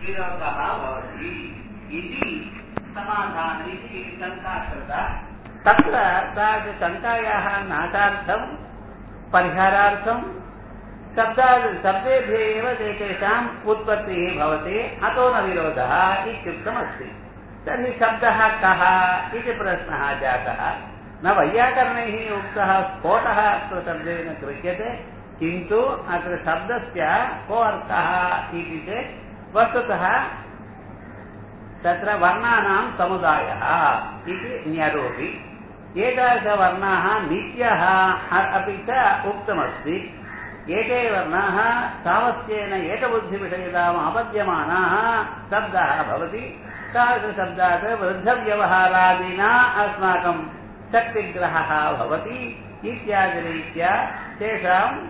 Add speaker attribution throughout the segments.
Speaker 1: विरोधः भवति इति समाधान इति शङ्का कृता
Speaker 2: तत्र तादृशशङ्कायाः नाशार्थं परिहारार्थं शब्दाद् शब्देभ्यः एव एतेषाम् उत्पत्तिः भवति अतो न विरोधः इत्युक्तमस्ति तर्हि शब्दः कः इति प्रश्नः जातः न वैयाकरणैः उक्तः स्फोटः अत्र शब्देन गृह्यते किन्तु अत्र शब्दस्य को अर्थः इति चेत् वस्तुतः तत्र वर्णानां समुदायः इति न्यरोपि एतादृशवर्णाः नित्यः अपि च उक्तमस्ति एते वर्णाः सामस्येन एकबुद्धिविषयताम् आपद्यमानाः शब्दः भवति तादृशशब्दात् वृद्धव्यवहारादिना अस्माकं शक्तिग्रहः भवति इत्यादिरीत्या तेषाम्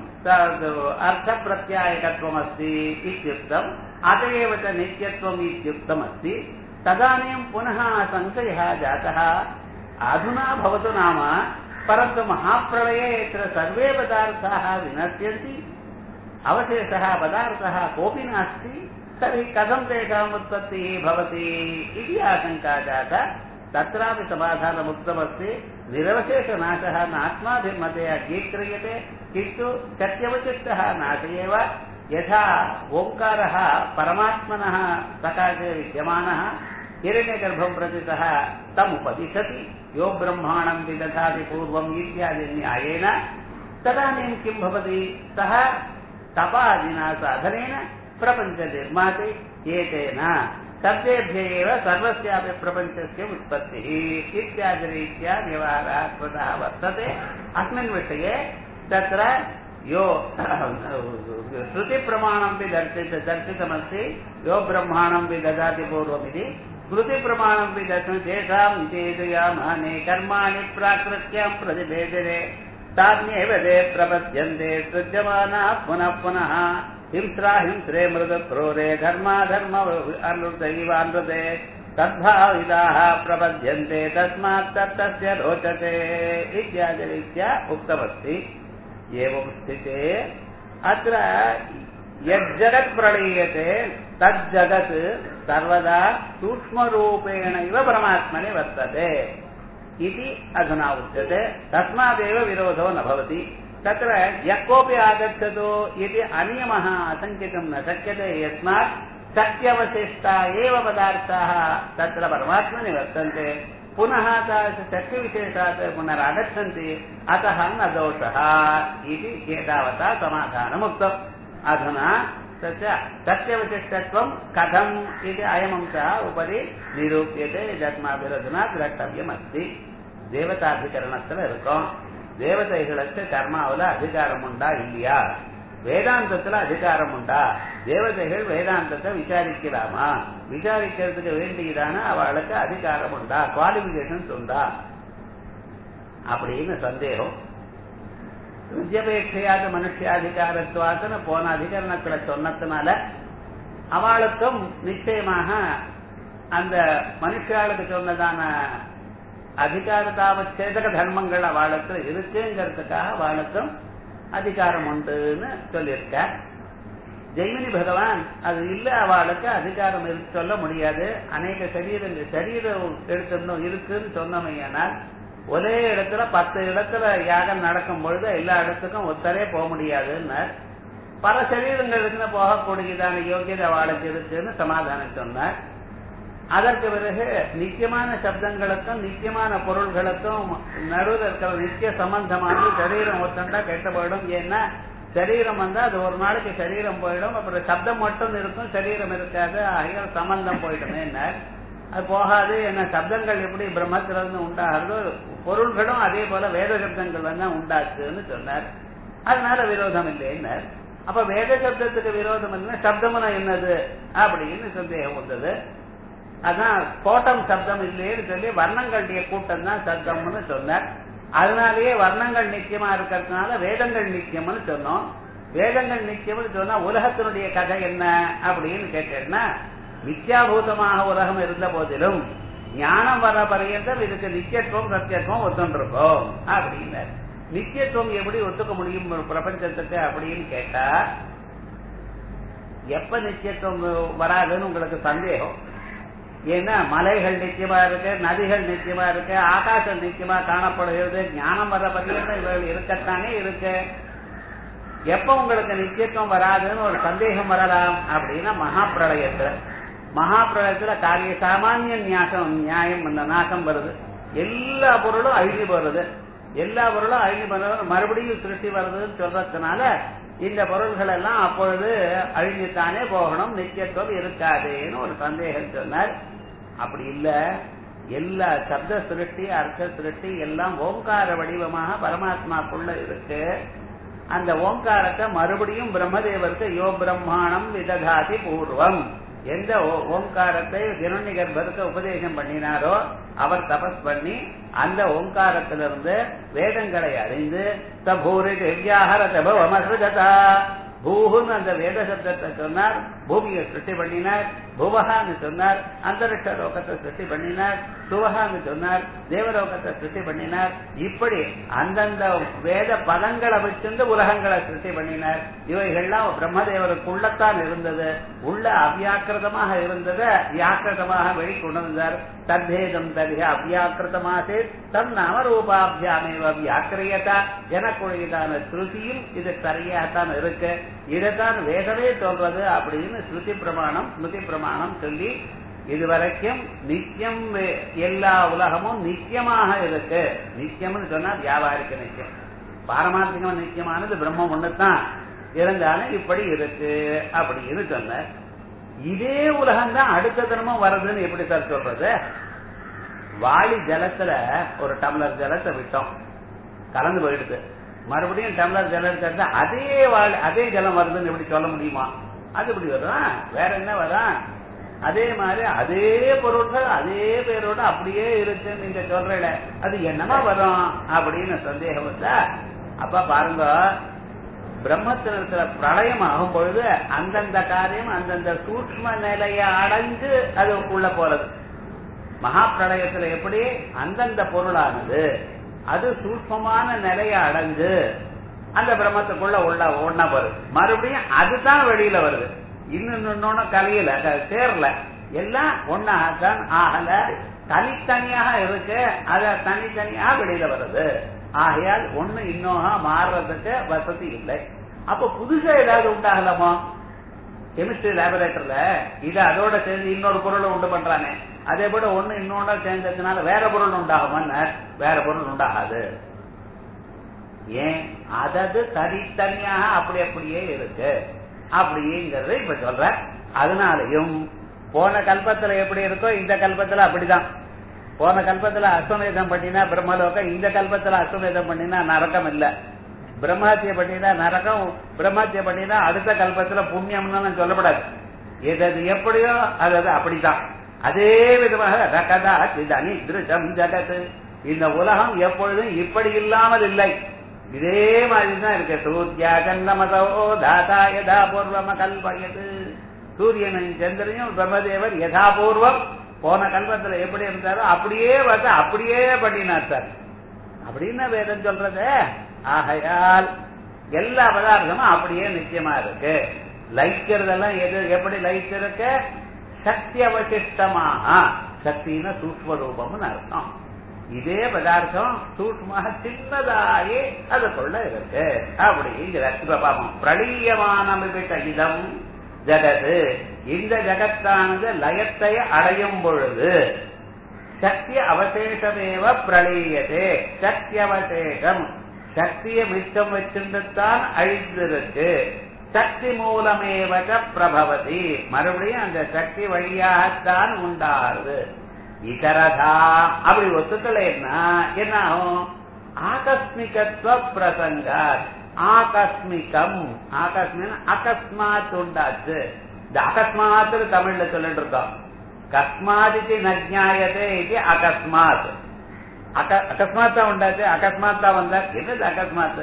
Speaker 2: अर्थप्रत्यायकत्वमस्ति इत्युक्तम् अत एव च नित्यत्वम् इत्युक्तमस्ति तदानीं पुनः संशयः जातः अधुना भवतु नाम परन्तु महाप्रलये यत्र सर्वे पदार्थाः विनश्यन्ति अवशेषः पदार्थः कोऽपि नास्ति तर्हि कथं तेषाम् उत्पत्तिः भवति इति आशङ्का जाता तत्रापि समाधानमुक्तमस्ति निरवशेषनाशः नास्माभिर्मते अङ्गीक्रियते किन्तु सत्यवचित्तः नाश एव यथा ओङ्कारः परमात्मनः सकाशे विद्यमानः हिरण्यगर्भं प्रति सः तमुपदिशति यो ब्रह्माणं विदधाति पूर्वम् इत्यादि न्यायेन तदानीं किं भवति सः तपादिना साधनेन प्रपञ्चनिर्माति एतेन शब्देभ्य एव सर्वस्यापि प्रपञ्चस्य उत्पत्तिः इत्यादिरीत्या व्यवहारः कृतः वर्तते अस्मिन् विषये तत्र यो श्रुतिप्रमाणमपि दर्शित दर्शितमस्ति यो ब्रह्माणं विददाति पूर्वमिति स्मृतिप्रमाणमपि दर्शनं तेषां चेदयामाने कर्माणि प्राकृत्यां प्रतिभेदने तान्येव ते प्रपद्यन्ते सृज्यमानाः पुनः पुनः हिंस्रा हिंस्रे मृद क्रोरे धर्मा धर्म अनृतैवानृते तद्भाविताः प्रपद्यन्ते तस्मात् तत्तस्य रोचते इत्यादिरीत्या उक्तमस्ति एवं स्थिते अत्र यज्जगत् प्रणीयते तज्जगत् सर्वदा सूक्ष्मरूपेण इव परमात्मनि वर्तते इति अधुना उच्यते तस्मादेव विरोधो न भवति तत्र यः कोऽपि आगच्छतु इति अनियमः असङ्ख्यकं न शक्यते यस्मात् सत्यवशिष्टा एव पदार्थाः तत्र परमात्मनि वर्तन्ते पुनः शक्तिविशेषात् पुनरागच्छन्ति अतः न दोषः इति एतावता समाधानमुक्तम् अधुना तस्य सत्यविशिष्टत्वं कथम् इति अयमंशः उपरि निरूप्यते यदस्माभिरधुना द्रष्टव्यमस्ति தேவதாதிகரணத்துல இருக்கோம் தேவதைகளுக்கு கர்மாவில அதிகாரம் உண்டா இல்லையா வேதாந்தத்துல அதிகாரம் உண்டா தேவதைகள் வேதாந்தத்தை விசாரிக்கலாமா விசாரிக்கிறதுக்கு வேண்டியதான அவளுக்கு அதிகாரம் உண்டா குவாலிபிகேஷன்ஸ் உண்டா அப்படின்னு சந்தேகம் வித்யபேட்சையாத மனுஷியாதிகாரத்துவாசன போன அதிகரணத்துல சொன்னதுனால அவளுக்கும் நிச்சயமாக அந்த மனுஷாளுக்கு சொன்னதான அதிகாரதாவச்சேதக தர்மங்கள் அவளுக்கு இருக்குங்கிறதுக்காக அவளுக்கும் அதிகாரம் உண்டுன்னு சொல்லியிருக்க ஜெய்மினி பகவான் அது இல்ல அவளுக்கு அதிகாரம் இருக்கு சொல்ல முடியாது அநேக சரீரங்கள் சரீரம் எடுத்துடணும் இருக்குன்னு சொன்னமையானால் ஒரே இடத்துல பத்து இடத்துல யாகம் நடக்கும் பொழுது எல்லா இடத்துக்கும் ஒத்தரே போக முடியாதுன்னு பல சரீரங்களுக்கு போகக்கூடியதான யோகியதை அவளுக்கு இருக்குன்னு சமாதானம் சொன்னார் அதற்கு பிறகு நித்தியமான சப்தங்களுக்கும் நித்தியமான பொருள்களுக்கும் நடுவில் இருக்கிற நித்திய சம்பந்தமான சரீரம் ஒத்தண்டா கெட்ட போயிடும் ஏன்னா சரீரம் வந்தா அது ஒரு நாளைக்கு சரீரம் போயிடும் அப்புறம் சப்தம் மட்டும் இருக்கும் சரீரம் இருக்காது ஆகிய சம்பந்தம் போயிடுமே என்ன அது போகாது என்ன சப்தங்கள் எப்படி பிரம்மத்திலிருந்து உண்டாகிறதோ பொருள்களும் அதே போல வேத சப்தங்கள் வந்து உண்டாச்சுன்னு சொன்னார் அதனால விரோதம் இல்லைன்னார் அப்ப வேத சப்தத்துக்கு விரோதம் இல்லைன்னா சப்தம்னா என்னது அப்படின்னு சந்தேகம் வந்தது அதான் ஸ்போட்டம் சப்தம் இல்லையேன்னு சொல்லி வர்ணங்களுடைய கூட்டம் தான் சப்தம்னு சொன்னார் அதனாலேயே வர்ணங்கள் நிச்சயமா இருக்கிறதுனால வேதங்கள் நிச்சயம்னு சொன்னோம் வேதங்கள் நிச்சயம்னு சொன்னா உலகத்தினுடைய கதை என்ன அப்படின்னு கேட்டேன்னா மித்யாபூதமாக உலகம் இருந்த போதிலும் ஞானம் வர பரியந்தம் இதுக்கு நித்தியத்துவம் சத்தியத்துவம் ஒத்துண்டிருக்கும் அப்படின்னாரு நித்தியத்துவம் எப்படி ஒத்துக்க முடியும் பிரபஞ்சத்துக்கு அப்படின்னு கேட்டா எப்ப நிச்சயத்துவம் வராதுன்னு உங்களுக்கு சந்தேகம் ஏன்னா மலைகள் நிச்சயமா இருக்கு நதிகள் நிச்சயமா இருக்கு ஆகாசம் நிச்சயமா காணப்படுகிறது ஞானம் வர பரியந்தம் இவர்கள் இருக்கத்தானே இருக்கு எப்ப உங்களுக்கு நிச்சயத்துவம் வராதுன்னு ஒரு சந்தேகம் வரலாம் அப்படின்னா மகா பிரளயத்துல மகா பிரளயத்துல காரிய சாமானிய நியாசம் நியாயம் அந்த நாசம் வருது எல்லா பொருளும் அழிஞ்சு போறது எல்லா பொருளும் அழிஞ்சு போறது மறுபடியும் சிருஷ்டி வருதுன்னு சொல்றதுனால இந்த பொருள்கள் எல்லாம் அப்பொழுது அழிஞ்சுத்தானே போகணும் நிச்சயத்துவம் இருக்காதேன்னு ஒரு சந்தேகம் சொன்னார் அப்படி இல்ல எல்லா சப்த சிருஷ்டி அர்த்த சிருஷ்டி எல்லாம் ஓங்கார வடிவமாக பரமாத்மாக்குள்ள இருக்கு அந்த ஓங்காரத்தை மறுபடியும் பிரம்மதேவருக்கு யோ பிரம்மாணம் விததாதி பூர்வம் எந்த ஓ- ஓங்காரத்தை கிருண்ணி கர்ப்பருக்கு உபதேசம் பண்ணினாரோ அவர் தபஸ் பண்ணி அந்த ஓங்காரத்திலிருந்து வேதங்களை அறிந்து சபூரி திவ்யாஹர தபவமஸ்ருததா பூஹுன்னு அந்த வேத சப்தத்தை சொன்னார் பூமியை சிருஷ்டி பண்ணினார் புவகான்னு சொன்னார் அந்தரிக்ஷ லோகத்தை சிருஷ்டி பண்ணினார் சுவகான்னு சொன்னார் தேவலோகத்தை சிருஷ்டி பண்ணினார் இப்படி அந்தந்த வேத பதங்களை வச்சிருந்து உலகங்களை சிருஷ்டி பண்ணினார் இவைகள்லாம் பிரம்மதேவருக்குள்ளத்தான் இருந்தது உள்ள அவ்யாக்கிருதமாக இருந்ததை வியாக்கிருதமாக வெளிக்கொண்டு வந்தார் தத்தேதம் தரிக அவ்யாக்கிருதமாசே தம் நாமரூபாபியாமேவ வியாக்கிரியதா எனக்குரியதான ஸ்ருதியும் இது சரியாகத்தான் இருக்கு இதைத்தான் வேதமே சொல்றது அப்படின்னு ஸ்ருதி பிரமாணம் ஸ்மிருதி பிரமாணம் சொல்லி இதுவரைக்கும் நித்தியம் வே- எல்லா உலகமும் நித்தியமாக இருக்கு நித்தியம்னு சொன்னா வியாபாரிக்க நித்தியம் பாரமார்த்திகம் நித்தியமானது பிரம்மம் ஒண்ணுதான் இருந்தாலும் இப்படி இருக்கு அப்படின்னு சொன்ன இதே உலகம் தான் அடுத்த தினமும் வருதுன்னு எப்படி சார் சொல்றது வாளி ஜலத்துல ஒரு டம்ளர் ஜலத்தை விட்டோம் கலந்து போயிடுது மறுபடியும் டம்ளர் ஜலம் எடுத்தா அதே வாளி அதே ஜலம் வருதுன்னு எப்படி சொல்ல முடியுமா அது இப்படி வரும் வேற என்ன வரும் அதே மாதிரி அதே பொருட்கள் அதே பேரோட அப்படியே இருக்குன்னு நீங்க சொல்றீங்க அது என்னமா வரும் அப்படின்னு சந்தேகம் வந்தா அப்ப பாருங்க பிரம்மத்தில் இருக்கிற பிரளயம் ஆகும் பொழுது அந்தந்த காரியம் அந்தந்த சூக்ம நிலையை அடைஞ்சு அது உள்ள போறது மகா பிரளயத்துல எப்படி அந்தந்த பொருளானது அது சூக்மமான நிலையை அடைஞ்சு அந்த பிரம்மத்துக்குள்ள உள்ள ஒண்ணா வருது மறுபடியும் அதுதான் வெளியில வருது இன்னும் இன்னொன்னு கலையில க- சேரல எல்லாம் ஒன்னாகத்தான் ஆகல தனித்தனியாக இருக்கு அத தனித்தனியா வெளியில வருது ஆகையால் ஒண்ணு இன்னொன்னா மாறுறதுக்கு வசதி இல்லை அப்ப புதுசா ஏதாவது உண்டாகலாமா கெமிஸ்ட்ரி லேபரேட்டர்ல இது அதோட சேர்ந்து இன்னொரு பொருளை உண்டு பண்றானே அதே போல ஒண்ணு இன்னொன்னு சேர்ந்ததுனால வேற பொருள் உண்டாகுமா வேற பொருள் உண்டாகாது ஏன் அதது தனித்தனியாக அப்படி அப்படியே இருக்கு அப்படிங்கிறது இப்ப சொல்ற அதனாலையும் போன கல்பத்துல எப்படி இருக்கோ இந்த கல்பத்துல அப்படிதான் போன கல்பத்துல அஸ்வமேதம் பண்ணினா பிரம்மலோகம் இந்த கல்பத்துல அஸ்வமேதம் பண்ணினா நரகம் இல்ல பிரம்மஹத்திய பண்ணினா நரகம் பிரம்மஹத்திய பண்ணினா அடுத்த கல்பத்துல புண்ணியம்னு சொல்லப்படாது எது அது எப்படியோ அது அது அப்படிதான் அதே விதமாக ரகதா சிதனி திருஷம் ஜகத் இந்த உலகம் எப்பொழுதும் இப்படி இல்லாமல் இல்லை இதே மாதிரி தான் இருக்கு சூர்யா சந்திரமதோ தாதா யதா பூர்வம கல்பயது சூரியனையும் சந்திரனையும் பிரம்மதேவர் யதாபூர்வம் போன கல்பத்துல எப்படி இருந்தாரோ அப்படியே வந்து அப்படியே பண்ணினார் சார் அப்படின்னு வேதம் சொல்றது ஆகையால் எல்லா பதார்த்தமும் அப்படியே நிச்சயமா இருக்கு லைக்கிறதெல்லாம் எது எப்படி லைத்திருக்கு சக்தி அவசிஷ்டமாக சக்தின சூக்ம ரூபம்னு அர்த்தம் இதே பதார்த்தம் சூக்மமாக சின்னதாகி அதுக்குள்ள இருக்கு அப்படிங்கிற இப்ப பாப்போம் பிரளீயமான இதம் ஜகது இந்த ஜகத்தானது லயத்தை அடையும் பொழுது சக்தி அவசேஷமேவ பிரளீயதே சக்தி அவசேஷம் சக்தியை மிச்சம் வச்சிருந்துத்தான் அழிந்திருக்கு சக்தி மூலமேவக பிரபவதி மறுபடியும் அந்த சக்தி வழியாகத்தான் உண்டாகுது இதரதா அப்படி ஒத்துக்கலைன்னா என்ன ஆகும் ஆகஸ்மிகத்துவ பிரசங்காத் ஆகஸ்மிகம் ஆகஸ்மிகம் அகஸ்மாத் உண்டாச்சு இந்த அகஸ்மாத் தமிழ்ல சொல்லிட்டு இருக்கோம் கஸ்மாதிக்கு நஜாயதே இது அகஸ்மாத் அக- அகஸ்மாத் தான் உண்டாச்சு அகஸ்மாத் தான் வந்தா என்னது அகஸ்மாத்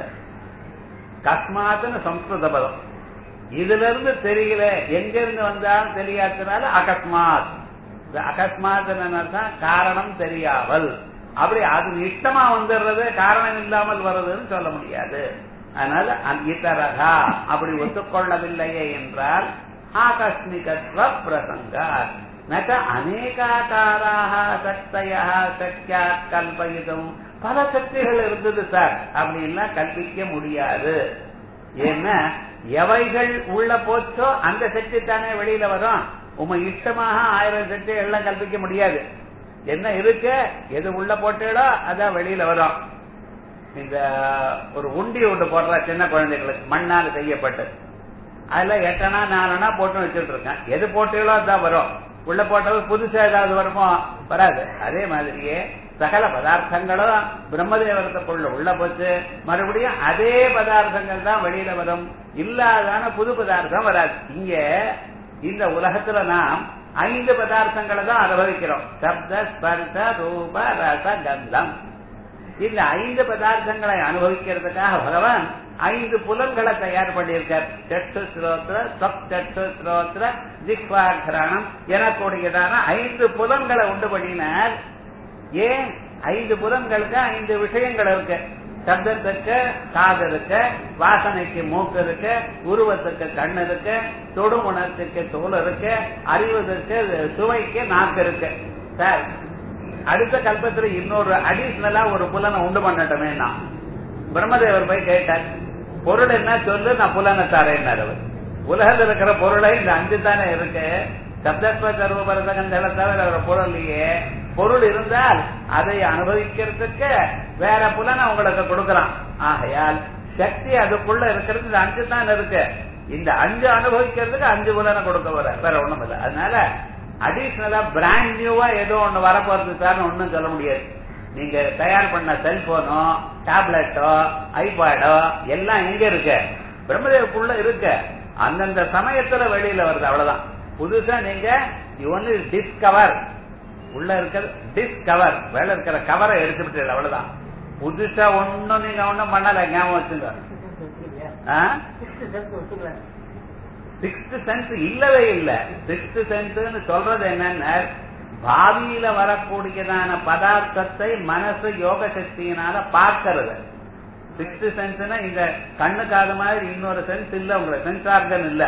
Speaker 2: கஸ்மாத்னு சம்ஸ்கிருத பதம் இதுல இருந்து தெரியல எங்க இருந்து வந்தாலும் தெரியாததுனால அகஸ்மாத் இந்த அகஸ்மாத் அர்த்தம் காரணம் தெரியாமல் அப்படி அது இஷ்டமா வந்துடுறது காரணம் இல்லாமல் வருதுன்னு சொல்ல முடியாது அதனால அந்த இத்தரகா அப்படி ஒத்துக்கொள்ளவில்லையே என்றால் ஆகஸ்மிகத்வ பிரசங்காத் நக அநேகாக்காராக சக்தயா சக்தியா கல்பயிதும் பல சக்திகள் இருந்தது சார் அப்படின்லாம் கல்பிக்க முடியாது ஏன்னா எவைகள் உள்ள போச்சோ அந்த சக்தி தானே வெளியில வரும் உங்க இஷ்டமாக ஆயிரம் சக்தி எல்லாம் கல்பிக்க முடியாது என்ன இருக்கு எது உள்ள போட்டீங்களோ அதான் வெளியில வரும் இந்த ஒரு உண்டி ஒன்று போடுற சின்ன குழந்தைகளுக்கு மண்ணால் செய்யப்பட்டது அதுல எட்டனா நாலனா போட்டு வச்சுட்டு இருக்கேன் எது போட்டீங்களோ அதான் வரும் உள்ள போட்டது புதுசா ஏதாவது வருமோ வராது அதே மாதிரியே சகல பதார்த்தங்களும் பிரம்மதேவரத்துக்குள்ள உள்ள போச்சு மறுபடியும் அதே பதார்த்தங்கள் தான் வெளியில வரும் இல்லாதான புது பதார்த்தம் வராது இங்க இந்த உலகத்துல நாம் ஐந்து பதார்த்தங்களை தான் அனுபவிக்கிறோம் சப்த ஸ்பர்ச ரூப ரச கந்தம் இந்த ஐந்து பதார்த்தங்களை அனுபவிக்கிறதுக்காக பகவான் ஐந்து புலன்களை தயார் பண்ணியிருக்கார் சட்டு ஸ்ரோத்ர சப் சட்டு ஸ்ரோத்ர ஜிக்வாகிரணம் எனக்கூடியதான ஐந்து புலன்களை உண்டு பண்ணினார் ஏன் ஐந்து புலன்களுக்கு ஐந்து விஷயங்கள் இருக்கு சப்தத்துக்கு காது இருக்கு வாசனைக்கு மூக்கு இருக்கு உருவத்துக்கு கண் இருக்கு தொடுமுணத்துக்கு தோல் இருக்கு அறிவதற்கு சுவைக்கு நாக்கு இருக்கு சார் அடுத்த கல்பத்துல இன்னொரு அடிஷனலா ஒரு புலனை உண்டு பண்ணட்டுமே நான் பிரம்மதேவர் போய் கேட்டார் பொருள் என்ன சொல்லு நான் புலனை தரேன்னார் அவர் உலகத்தில் இருக்கிற பொருளை இந்த அஞ்சு தானே இருக்கு சப்தத்வ சர்வ பரதகங்களை தவிர ஒரு பொருளையே பொருள் இருந்தால் அதை அனுபவிக்கிறதுக்கு வேற புலனை உங்களுக்கு கொடுக்கலாம் ஆகையால் சக்தி அதுக்குள்ள இருக்கிறது இந்த அஞ்சு தான் இருக்கு இந்த அஞ்சு அனுபவிக்கிறதுக்கு அஞ்சு புலனை கொடுக்க வர வேற ஒண்ணும் இல்லை அதனால அடிஷனலா பிராண்ட் நியூவா ஏதோ ஒண்ணு வரப்போறது சார்னு ஒண்ணும் சொல்ல முடியாது நீங்க தயார் பண்ண செல்போனோ டேப்லெட்டோ ஐபேடோ எல்லாம் எங்க இருக்கு பிரம்மதேவுக்குள்ள இருக்கு அந்தந்த சமயத்துல வெளியில வருது அவ்வளவுதான் புதுசா நீங்க ஒன்னு டிஸ்கவர் உள்ள இருக்கிற டிஸ்கவர் வேலை இருக்கிற கவரை எடுத்துட்டு அவ்வளவுதான் புதுசா ஒண்ணும் நீங்க ஒண்ணும் பண்ணல ஞாபகம் வச்சுங்க சிக்ஸ்த் சென்ஸ் இல்லவே இல்ல சிக்ஸ்த் சென்ஸ் சொல்றது என்னன்னா பாவியில வரக்கூடியதான பதார்த்தத்தை மனசு யோக சக்தியினால பார்க்கறது சிக்ஸ்த் சென்ஸ்னா இந்த கண்ணு காது மாதிரி இன்னொரு சென்ஸ் இல்ல உங்களுக்கு சென்ஸ் ஆர்கன் இல்ல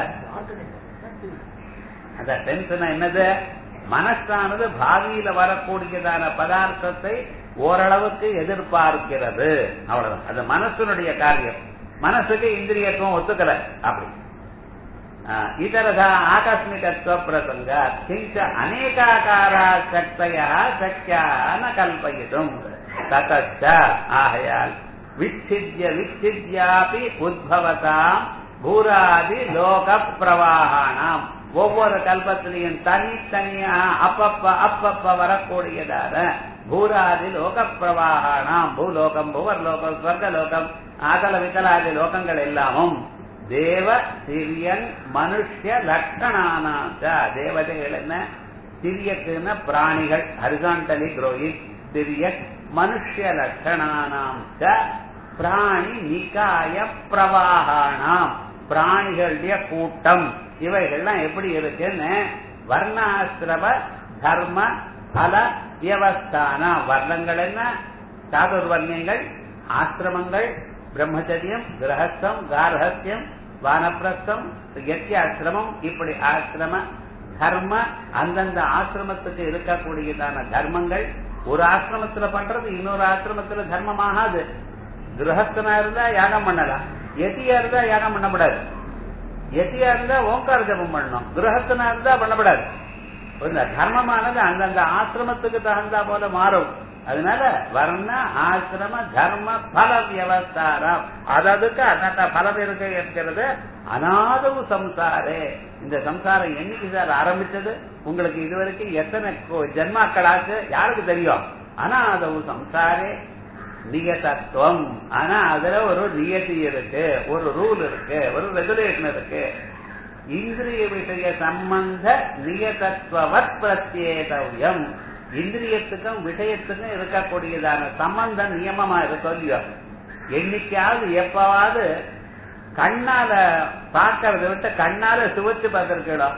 Speaker 2: அந்த சென்ஸ்னா என்னது மனசானது பாவியில வரக்கூடியதான பதார்த்தத்தை ஓரளவுக்கு எதிர்பார்க்கிறது அவ்வளவுதான் அது மனசனுடைய காரியம் மனசுக்கு இந்திரியத்துவம் ஒத்துக்கல அப்படி இதரதா ஆகஸ்மிகத்துவ பிரசங்க கிஞ்ச அநேகாக்காரா சக்தய சக்கியா ந கல்பயிதும் ததச்ச ஆகையால் விச்சித்ய விச்சித்யாபி உத்பவதாம் பூராதி லோக பிரவாகானாம் ஒவ்வொரு கல்பத்திலையும் தனித்தனியா அப்பப்ப அப்பப்ப வரக்கூடியதான பூராதி லோக பிரவாகானாம் பூலோகம் புவர்லோகம் ஸ்வர்கலோகம் ஆகல விகலாதி லோகங்கள் எல்லாமும் தேவ சிரியன் மனுஷ்ய லட்சணானாச்ச தேவதைகள் என்ன சிரியக்குன்னா பிராணிகள் ஹரிசாண்டலி குரோயிங் சிரியக் மனுஷ்ய லட்சணானாம் பிராணி நிகாய பிரவாகானாம் பிராணிகளுடைய கூட்டம் இவைகள்லாம் எப்படி இருக்குன்னு வர்ணாசிரம தர்ம பல வியவஸ்தான வர்ணங்கள் என்ன சாதுர்வர்ணியங்கள் ஆசிரமங்கள் பிரம்மச்சரியம் கிரகஸ்தம் கார்ஹஸ்யம் வானப்பிரஸ்தம் ஆசிரமம் இப்படி ஆசிரம தர்ம அந்தந்த ஆசிரமத்துக்கு இருக்கக்கூடியதான தர்மங்கள் ஒரு ஆசிரமத்துல பண்றது இன்னொரு ஆசிரமத்துல தர்மமாகாது கிரகஸ்தனா இருந்தா யாகம் பண்ணலாம் எத்தியா இருந்தா யாகம் பண்ணக்கூடாது எத்தியா இருந்தா ஓங்கார ஜபம் பண்ணணும் கிரகஸ்தனா இருந்தா பண்ணக்கூடாது இந்த தர்மமானது அந்தந்த ஆசிரமத்துக்கு தகுந்தா போல மாறும் அதனால வர்ண ஆசிரம தர்ம பல வியவஸ்தாரம் அததுக்கு அந்தந்த பலம் இருக்கு என்கிறது அனாதவு சம்சாரே இந்த சம்சாரம் என்னைக்கு சார் ஆரம்பிச்சது உங்களுக்கு இதுவரைக்கும் எத்தனை ஜென்மாக்கள் ஆச்சு யாருக்கு தெரியும் அனாதவு சம்சாரே நியதத்துவம் ஆனா அதுல ஒரு நியதி இருக்கு ஒரு ரூல் இருக்கு ஒரு ரெகுலேஷன் இருக்கு இந்திரிய விஷய சம்பந்த நியதத்துவவத் பிரத்யேதவியம் இந்திரியத்துக்கும் விஷயத்துக்கும் இருக்கக்கூடியதான சம்பந்த நியமமா இருக்கும் இல்லையோ என்னைக்காவது எப்பவாவது கண்ணால பார்க்கறத விட்டு கண்ணால சுவைச்சு பார்த்திருக்கீடா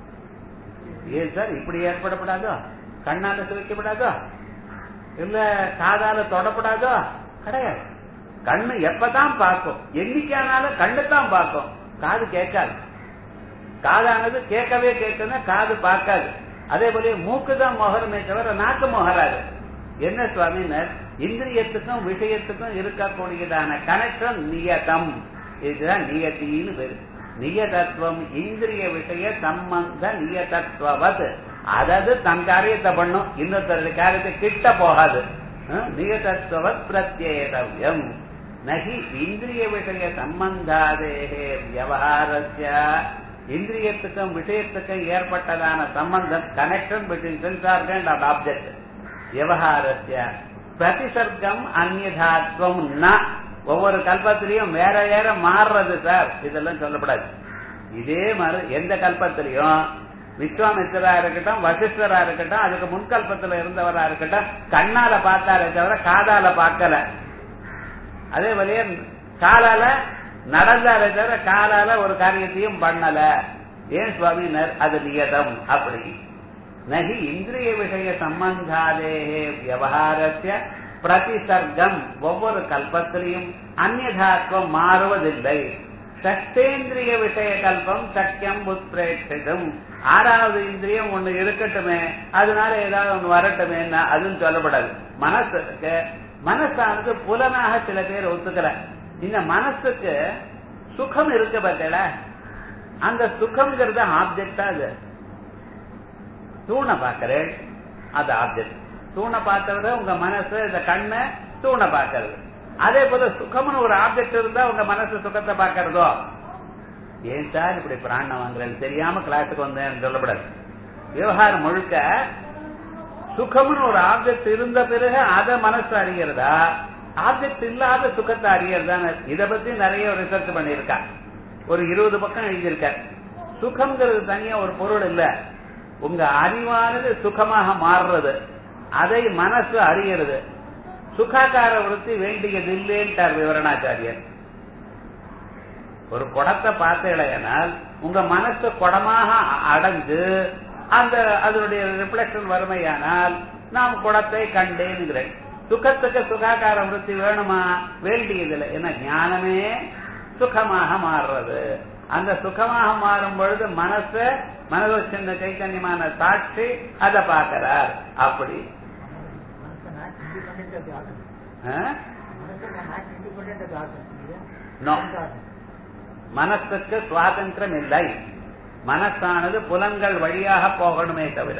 Speaker 2: ஏன் சார் இப்படி ஏற்படப்படாதோ கண்ணால சுவைக்கப்படாதோ இல்ல காதால தொடப்படாதோ கிடையாது கண்ணு எப்பதான் பார்க்கும் என்னைக்கானாலும் கண்ணு தான் பார்க்கும் காது கேட்காது காதானது கேட்கவே கேட்கணும் காது பார்க்காது அதே போல மூக்கு தான் முகருமே தவிர நாக்கு முகராது என்ன சுவாமினர் இந்திரியத்துக்கும் விஷயத்துக்கும் இருக்கக்கூடியதான கனெக்ஷன் நியதம் இதுதான் நியத்தின்னு பேரு நியதத்துவம் இந்திரிய விஷய சம்பந்த நியதத்துவது அதாவது தன் காரியத்தை பண்ணும் இன்னொருத்தருடைய காரியத்தை கிட்ட போகாது அஹ், நியதத்துவத் பிரத்யேதவ்யம் நகி இந்திரிய விஷய சம்பந்தாதேகே வியவஹாரஸ்ய இந்திரியத்துக்கும் விஷயத்துக்கும் ஏற்பட்டதான சம்பந்தம் connection between sense organ and object விவகாரஸ்ய பிரதிசர்க்கம் அந்நியதாத்வம் ந ஒவ்வொரு கல்பத்திலையும் வேற வேற மாறுறது சார் இதெல்லாம் சொல்லப்படாது இதே மாதிரி எந்த கல்பத்திலையும் விஸ்வாமித்திரா இருக்கட்டும் வசிஷ்டரா இருக்கட்டும் அதுக்கு முன்கல்பத்துல இருந்தவரா இருக்கட்டும் கண்ணால பார்த்தாரே தவிர காதால பார்க்கல அதே வழியே காலால நடந்தாரே தவிர காலால ஒரு காரியத்தையும் பண்ணல ஏன் சுவாமினர் அது நியதம் அப்படி நகி இந்திரிய விஷய சம்பந்தாதேகே விவகாரஸ்ய பிரதிசர்க்கம் ஒவ்வொரு கல்பத்திலையும் அந்நியதாத்வம் மாறுவதில்லை சக்தேந்திரிய விஷய கல்பம் சக்கியம் உத்பிரேட்சிதம் ஆறாவது இந்திரியம் ஒண்ணு இருக்கட்டுமே அதனால ஏதாவது ஒண்ணு வரட்டுமே அதுவும் சொல்லப்படாது மனசுக்கு மனசானது புலனாக சில பேர் ஒத்துக்கல இந்த மனசுக்கு சுகம் இருக்கு பார்த்தல அந்த சுகம்ங்கிறது ஆப்ஜெக்டா அது தூணை பாக்குறேன் அது ஆப்ஜெக்ட் தூணை பார்த்தவரை உங்க மனசு இந்த கண்ணை தூணை பார்க்கறது அதே போல சுகம்னு ஒரு ஆப்ஜெக்ட் இருந்தா உங்க மனசு சுகத்தை பார்க்கறதோ ஏன் சார் இப்படி பிராணம் வாங்குறேன் தெரியாம கிளாஸுக்கு வந்தேன் சொல்லப்படாது விவகாரம் முழுக்க சுகம்னு ஒரு ஆப்ஜெக்ட் இருந்த பிறகு அதை மனசு அறிகிறதா ஆப்ஜெக்ட் இல்லாத சுகத்தை அறியறதா இத பத்தி நிறைய ரிசர்ச் பண்ணியிருக்கா ஒரு இருபது பக்கம் எழுதியிருக்க சுகம்ங்கிறது தனியா ஒரு பொருள் இல்ல உங்க அறிவானது சுகமாக மாறுறது அதை மனசு அறியறது சுகாகார விருத்தி வேண்டியது இல்லைன்ட்டார் விவரணாச்சாரியர் ஒரு குடத்தை பார்த்தீங்களேனால் உங்க மனசு குடமாக அடைஞ்சு அந்த அதனுடைய ரிஃப்ளெக்ஷன் வறுமையானால் நாம் குடத்தை கண்டேன்கிறேன் சுகத்துக்கு சுகாகார விருத்தி வேணுமா வேண்டியதில்லை ஏன்னா ஞானமே சுகமாக மாறுறது அந்த சுகமாக மாறும் பொழுது மனச மனது சின்ன சைத்தன்யமான சாட்சி அதை பார்க்கிறார் அப்படி No. மனசுக்கு சுவாதந்திரம் இல்லை மனசானது புலன்கள் வழியாக போகணுமே தவிர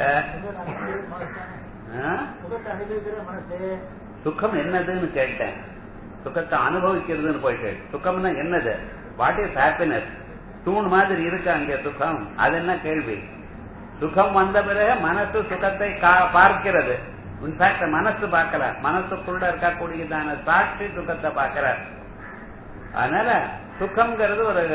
Speaker 2: ஆ? சுகம் என்னதுன்னு கேட்டேன் சுகத்தை அனுபவிக்கிறதுன்னு போயிட்டு சுகம்னா என்னது வாட் இஸ் ஹாப்பினஸ் தூண் மாதிரி இருக்கு அங்க சுகம் அது என்ன கேள்வி சுகம் வந்த பிறகு மனசு சுகத்தை கா- பார்க்கிறது இன்ஃபேக்ட் மனசு பார்க்கல மனசுக்குள்ள இருக்கக்கூடியதான சாட்சி சுகத்தை பார்க்கிறார் அதனால சுகம்ங்கிறது ஒரு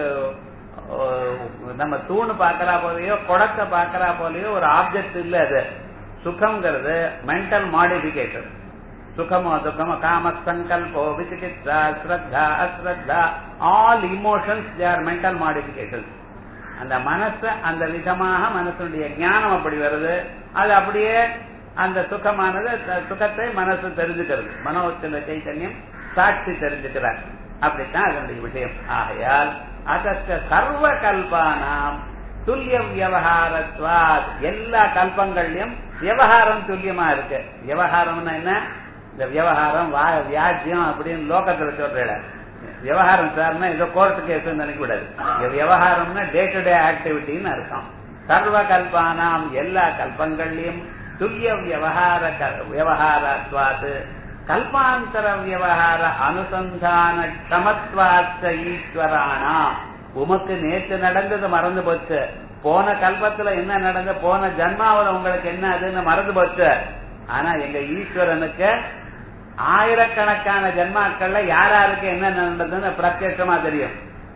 Speaker 2: அஹ், நம்ம தூண் பார்க்கறா போலயோ குடத்தை பார்க்கறா போலயோ ஒரு ஆப்ஜெக்ட் இல்ல அது சுகம்ங்கிறது மென்டல் மாடிபிகேஷன் சுகமோ துக்கமோ காம சங்கல்போ விசிகித்சா ஸ்ரத்தா அஸ்ரத்தா all emotions they are mental modification அந்த மனச அந்த விதமாக மனசுடைய ஞானம் அப்படி வருது அது அப்படியே அந்த சுகமானது த- சுகத்தை மனசு தெரிஞ்சுக்கிறது மனோச்சில சைத்தன்யம் சாட்சி தெரிஞ்சுக்கிறார் அப்படித்தான் அதனுடைய விஷயம் ஆகையால் அதற்கு சர்வ கல்பானாம் துல்லிய வியவகாரத்வாத் எல்லா கல்பங்கள்லயும் விவகாரம் துல்லியமா இருக்கு விவகாரம்னா என்ன இந்த விவகாரம் வா- வியாஜ்யம் அப்படின்னு லோகத்துல சொல்ற விவகாரம் சார்னா ஏதோ கோர்ட்டு கேஸ் நினைக்க கூடாது இந்த விவகாரம்னா டே டு டே ஆக்டிவிட்டின்னு அர்த்தம் சர்வ கல்பானாம் எல்லா கல்பங்கள்லயும் துல்லிய விவகார க- விவகாரத்வாத் கல்பாந்தர விவகார அனுசந்தான க்ஷமத்வாச்ச ஈஸ்வரானா உமக்கு நேற்று நடந்தது மறந்து போச்சு போன கல்பத்துல என்ன நடந்த போன ஜன்மாவில் உங்களுக்கு என்ன அதுன்னு மறந்து போச்சு ஆனா எங்க ஈஸ்வரனுக்கு ஆயிரக்கணக்கான ஜன்மாக்கள்ல யார் யாருக்கு என்ன நடந்ததுன்னு பிரத்யட்சமா தெரியும்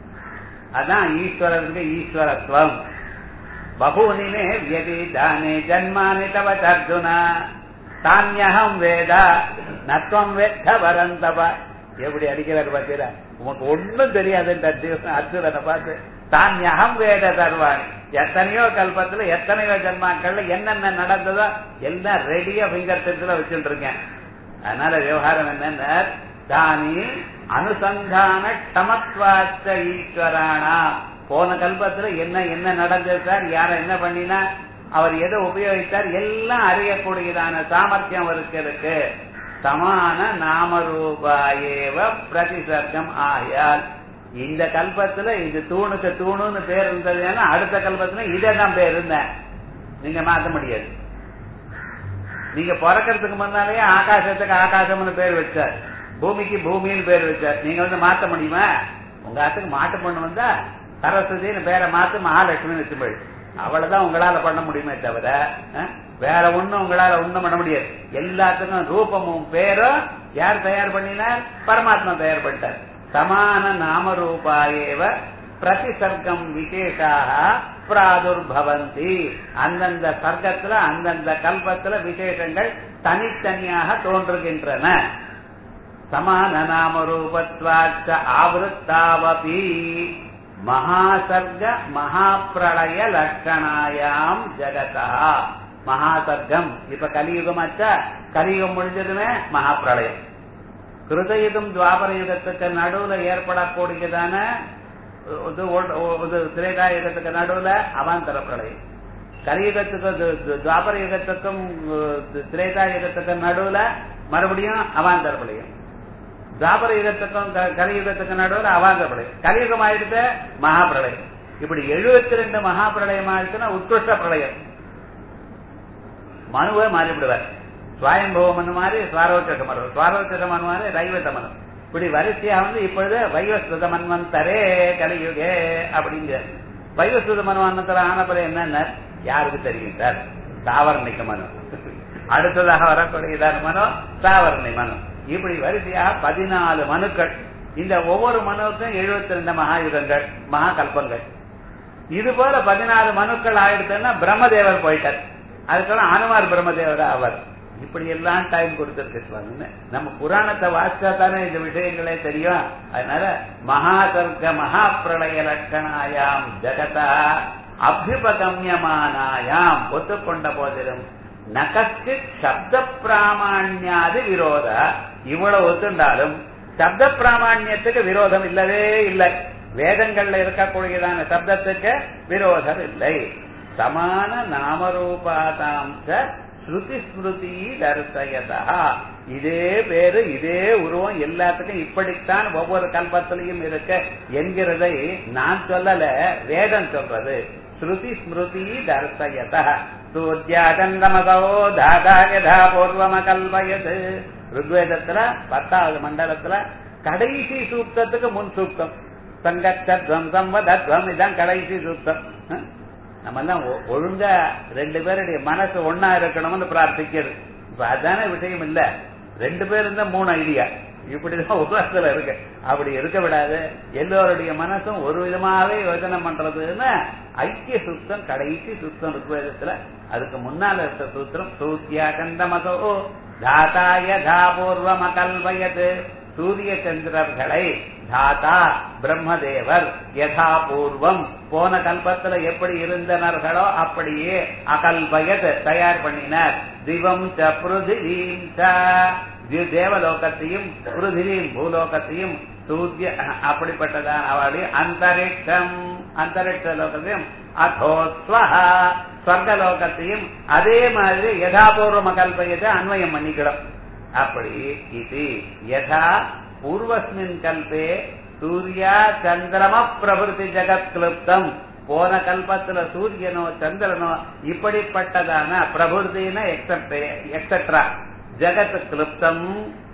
Speaker 2: அதான் ஈஸ்வரனுக்கு ஈஸ்வரத்துவம் பகூனிமே வியதீதானே ஜன்மானி தவ அர்ஜுன தானியகம் வேத நத்வம் வேத்த வரந்தவ எப்படி அடிக்கிறார் பார்த்தீரா உனக்கு ஒண்ணும் தெரியாது அர்ஜுனனை பார்த்து தானியகம் வேத தருவான் எத்தனையோ கல்பத்துல எத்தனையோ ஜன்மாக்கள்ல என்னென்ன நடந்ததோ எல்லாம் ரெடியா பிங்கர் டிப்ஸ்ல வச்சுட்டு இருக்கேன் அதனால விவகாரம் என்னன்னா தானி அனுசந்தான க்ஷமத்வாச்ச ஈஸ்வரானா போன கல்பத்துல என்ன என்ன நடந்திருக்கார் யார என்ன பண்ணினா அவர் எதை உபயோகித்தார் எல்லாம் அறியக்கூடியதான சாமர்த்தியம் அவருக்கு இருக்கு சமான நாமரூபாயேவ பிரதிசர்க்கம் ஆயால் இந்த கல்பத்துல இது தூணுக்கு தூணுன்னு பேர் இருந்ததுன்னா அடுத்த கல்பத்துல இதே தான் பேர் இருந்தேன் நீங்க மாத்த முடியாது நீங்க பிறக்கிறதுக்கு முன்னாலேயே ஆகாசத்துக்கு ஆகாசம்னு பேர் வச்சார் பூமிக்கு பூமின்னு பேர் வச்சார் நீங்க வந்து மாத்த முடியுமா உங்க ஆத்துக்கு மாட்டு பொண்ணு வந்தா சரஸ்வதினு பேரை மாத்து மகாலட்சுமின்னு வச்சு போயிடு அவ்வளவுதான் உங்களால பண்ண முடியுமே தவிர அஹ், வேற ஒண்ணும் உங்களால ஒண்ணும் பண்ண முடியாது எல்லாத்துக்கும் ரூபமும் பேரும் யார் தயார் பண்ணினார் பரமாத்மா தயார் பண்ணிட்டார் சமான நாம ரூபாயேவ பிரதிசர்க்கம் விசேஷாக பிராதுர்பவந்தி அந்தந்த சர்க்கத்துல அந்தந்த கல்பத்துல விசேஷங்கள் தனித்தனியாக தோன்றுகின்றன சமான நாம ரூபத்வாச்ச ஆவருத்தாவபி மகாசர்க மகாபிரளய லட்சணாயாம் ஜகதா மகாசர்க்கம் இப்ப கலியுகமாச்சா கலியுகம் முடிஞ்சதுமே மகாபிரளயம் கிருதயுகம் துவாபர யுகத்துக்கு நடுவுல ஏற்படக்கூடியதான இது ஓ- ஓ- இது திரேதா யுகத்துக்கு நடுவுல அவாந்தர பிரளயம் கலியுகத்துக்கு து- து- துவாபர யுகத்துக்கும் அஹ், திரேதா யுகத்துக்கு நடுவுல மறுபடியும் அவாந்தர பிரளயம் துவாபர யுகத்துக்கும் க- கலியுகத்துக்கு நடுவுல அவாந்தர பிரளயம் கலியுகம் ஆயிடுத்து மகாபிரளயம் இப்படி எழுபத்தி ரெண்டு மகாபிரளயம் ஆயிடுச்சுன்னா உத்கிருஷ்ட பிரளயம் மனுவை மாறிவிடுவார் சுவாயம்பவ மனு மாதிரி சுவாரோச்சக மனு சுவாரோச்சக மனு மாதிரி ரைவத மனு இப்படி வரிசையா வந்து இப்பொழுது வைவஸ்துத மன்வந்தரே கலியுகே அப்படிங்க வைவஸ்துத மன்வந்தர ஆனப்பறம் என்னென்ன யாருக்கு தெரியும் சார் சாவர்ணிக மனு அடுத்ததாக வரக்கூடியதான மனு சாவர்ணி மனு இப்படி வரிசையா பதினாலு மனுக்கள் இந்த ஒவ்வொரு மனுவுக்கும் எழுபத்தி ரெண்டு மகாயுகங்கள் மகா கல்பங்கள் இது போல பதினாலு மனுக்கள் ஆயிடுச்சுன்னா பிரம்மதேவர் போயிட்டார் அதுக்கெல்லாம் அனுமார் பிரம்மதேவர் அவர் இப்படி எல்லாம் டைம் கொடுத்திருக்கு சுவாமின்னு நம்ம புராணத்தை வாசிச்சா தானே இந்த விஷயங்களே தெரியும் அதனால மகாசர்க்க மகா பிரளய லட்சணாயாம் ஜகதா அபியுபகமியமானாயாம் ஒத்துக்கொண்ட போதிலும் நகஸ்து சப்த பிராமாண்யாதி விரோத இவ்வளவு ஒத்துண்டாலும் சப்த பிராமாண்யத்துக்கு விரோதம் இல்லவே இல்லை வேதங்கள்ல இருக்கக்கூடியதான சப்தத்துக்கு விரோதம் இல்லை சமான நாமரூபாதாம் ச ஸ்ருதி ஸ்மிருதி தரிசயதா இதே பேரு இதே உருவம் எல்லாத்துக்கும் இப்படித்தான் ஒவ்வொரு கல்பத்திலையும் இருக்க என்கிறதை நான் சொல்லல வேதம் சொல்றது ஸ்ருதி ஸ்மிருதி தர்சயதா சூர்யாகந்தமதோ தாதா யதா பூர்வம கல்பயது ருக்வேதத்துல பத்தாவது மண்டலத்துல கடைசி சூக்தத்துக்கு முன் சூக்தம் சங்கத்தத்வம் சம்பதத்வம் இதான் கடைசி சூக்தம் அஹ்? நம்ம எல்லாம் ஒ- ஒழுங்கா ரெண்டு பேருடைய மனசு ஒன்னா இருக்கணும்னு பிரார்த்திக்கிறது இப்ப அதான விஷயம் இல்ல ரெண்டு பேர் இருந்தா மூணு ஐடியா இப்படிதான் உலகத்துல இருக்கு அப்படி இருக்க விடாது எல்லோருடைய மனசும் ஒரு விதமாவே யோசனை பண்றதுன்னு ஐக்கிய சுத்தம் கடைசி சுத்தம் ருக்வேதத்துல அதுக்கு முன்னால இருக்க சூத்திரம் சூத்தியா கந்தமதோ தாத்தாய தாபூர்வம் அகல்வயது சூரிய சந்திரர்களை தாத்தா பிரம்மதேவர் யதா பூர்வம் போன கல்பத்துல எப்படி இருந்தனர்களோ அப்படியே அகல்பயத் தயார் பண்ணினார் திவம் ச பிருதிவீம் ச தி- தேவலோகத்தையும் பிருதிவீம் பூலோகத்தையும் சூரிய அப்படிப்பட்டதான் அவளுடைய அந்தரிக்ஷம் அந்தரிக்ஷ லோகத்தையும் அதோஸ்வஹா ஸ்வர்கலோகத்தையும் அதே மாதிரி யதாபூர்வம கல்பயத்தை அன்வயம் பண்ணிக்கிடும் அப்படி இது யதா பூர்வஸ்மின் கல்பே சூர்யா சந்திரம பிரபுதி ஜெகத் கிளுப்தம் போன கல்பத்துல சூரியனோ சந்திரனோ இப்படிப்பட்டதான பிரபுதின எக்ஸெட்ரா ஜெகத் கிளுப்தம்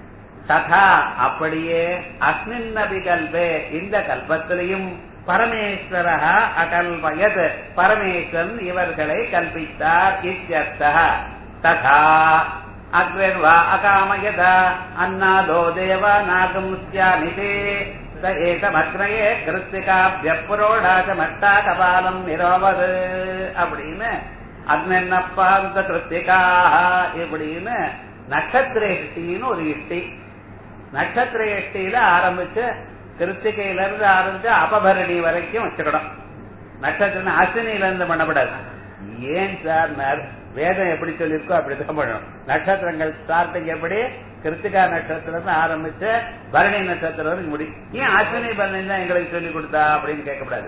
Speaker 2: ததா அப்படியே அஸ்மின் நபி கல்பே இந்த கல்பத்திலையும் பரமேஸ்வர அகல்பயத் பரமேஸ்வரன் இவர்களை கல்பித்தார் இத்தியர்த்தः ததா அக்ரேர்வா அகாமயத அன்னாதோ தேவ நாகம் ஸ்யாமிதே स ஏகமக்னயே கிருத்திகாபிய புரோடாச மட்டா கபாலம் நிரோவது அப்படின்னு அக்னப்பாந்த கிருத்திகா இப்படின்னு நட்சத்திர இஷ்டின்னு ஒரு இஷ்டி நட்சத்திர இஷ்டியில ஆரம்பிச்சு கிருத்திகையில இருந்து ஆரம்பிச்சு அபபரணி வரைக்கும் வச்சுக்கணும் நட்சத்திரம் அஸ்வினியில இருந்து பண்ணப்படாது ஏன் சார் நர்- வேதம் எப்படி சொல்லியிருக்கோ அப்படிதான் பண்ணணும் நட்சத்திரங்கள் ஸ்டார்டிங் எப்படி கிருத்திகா நட்சத்திரம் ஆரம்பிச்சு பரணி நட்சத்திரம் வரைக்கும் முடியும் ஏன் அஸ்வினி பரணி தான் எங்களுக்கு சொல்லி கொடுத்தா அப்படின்னு கேட்கக்கூடாது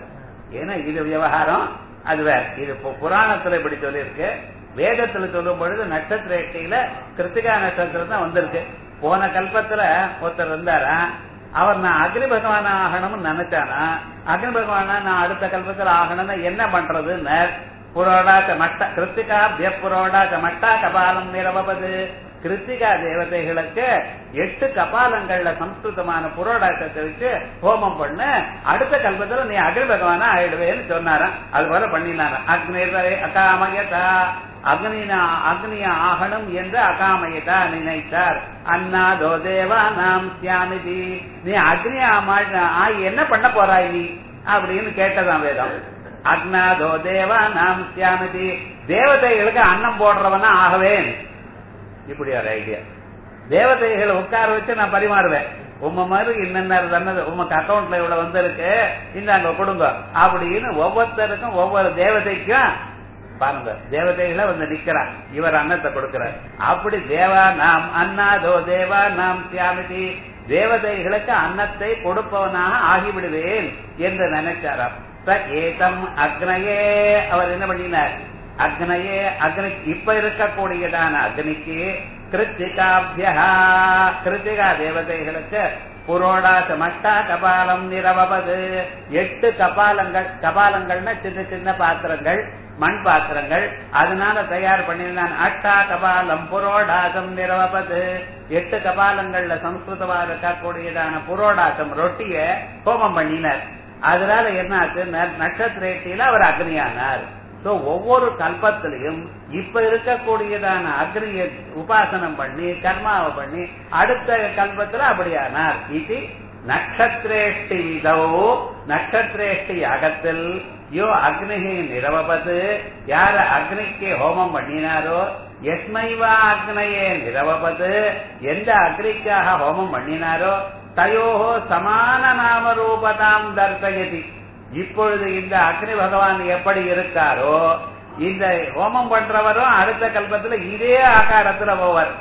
Speaker 2: ஏன்னா இது விவகாரம் அது வேற இது பு- புராணத்துல இப்படி சொல்லியிருக்கு வேதத்துல சொல்லும் பொழுது நட்சத்திரேட்டியில கிருத்திகா நட்சத்திரம் தான் வந்திருக்கு போன கல்பத்துல ஒருத்தர் இருந்தாரா அவர் நான் அக்னி பகவான் ஆகணும்னு நினைச்சானா அக்னி பகவானா நான் அடுத்த கல்பத்துல ஆகணும்னா என்ன பண்றதுன்னு புரோடாச்ச மட்ட கிருத்திகாபிய புரோடாச்ச மட்டா கபாலம் நிரவபது கிருத்திகா தேவதைகளுக்கு எட்டு கபாலங்கள்ல சம்ஸ்கிருதமான புரோடாட்டத்தை வச்சு ஹோமம் பண்ணு அடுத்த கல்பத்துல நீ அக்னி பகவானா ஆயிடுவேன்னு சொன்னாராம் அது போல பண்ணினாராம் அக்னி அகாமயதா அக்னினா அக்னிய ஆகணும் என்று அகாமயதா நினைத்தார் அண்ணாதோ தேவா நாம் சியாமிதி நீ அக்னி ஆயி என்ன பண்ண போறாய் நீ அப்படின்னு கேட்டதாம் வேதம் அக்னாதோ தேவா நாம் சியாமிதி தேவதைகளுக்கு அன்னம் போடுறவனா ஆகவேன் இப்படி ஒரு ஐடியா தேவதைகளை உட்கார வச்சு நான் பரிமாறுவேன் உம்ம மாதிரி இன்னென்ன தன்னது உமக்கு அக்கௌண்ட்ல இவ்வளவு வந்திருக்கு இந்தாங்க கொடுங்க அப்படின்னு ஒவ்வொருத்தருக்கும் ஒவ்வொரு தேவதைக்கும் பாருங்க தேவதைகளை வந்து நிக்கிறார் இவர் அன்னத்தை கொடுக்கிறார் அப்படி தேவா நாம் அன்னாதோ தேவா நாம் சியாமிதி தேவதைகளுக்கு அன்னத்தை கொடுப்பவனாக ஆகிவிடுவேன் என்று நினைச்சாராம் ச ஏதம் அக்னயே அவர் என்ன பண்ணினார் அக்னயே அக்னி இப்ப இருக்கக்கூடியதான அக்னிக்கு கிருத்திகாபியா கிருத்திகா தேவதைகளுக்கு புரோடாச மட்டா கபாலம் நிரவபது எட்டு கபாலங்கள் கபாலங்கள்னா சின்ன சின்ன பாத்திரங்கள் மண் பாத்திரங்கள் அதனால தயார் பண்ணியிருந்தான் அட்டா கபாலம் புரோடாசம் நிரவபது எட்டு கபாலங்கள்ல சம்ஸ்கிருதமா இருக்கக்கூடியதான புரோடாசம் ரொட்டிய ஹோமம் பண்ணினார் அதனால என்ன ஆச்சு ந- நட்சத்திரேட்டியில அவர் அக்னியானார் சோ ஒவ்வொரு கல்பத்திலையும் இப்ப இருக்கக்கூடியதான அக்னியை உபாசனம் பண்ணி கர்மாவை பண்ணி அடுத்த கல்பத்துல அப்படியானார் இது நட்சத்திரேஷ்டி விதோ நட்சத்திரேஷ்டி அகத்தில் யோ அக்னிகி நிரவபது யார அக்னிக்கு ஹோமம் பண்ணினாரோ எஸ்மைவா அக்னையே நிரவபது எந்த அக்னிக்காக ஹோமம் பண்ணினாரோ தயோஹோ சமான நாம ரூபதாம் தர்சயதி இப்பொழுது இந்த அக்னி பகவான் எப்படி இருக்காரோ இந்த ஹோமம் பண்றவரும் அடுத்த கல்பத்துல இதே ஆகாரத்துல போவார்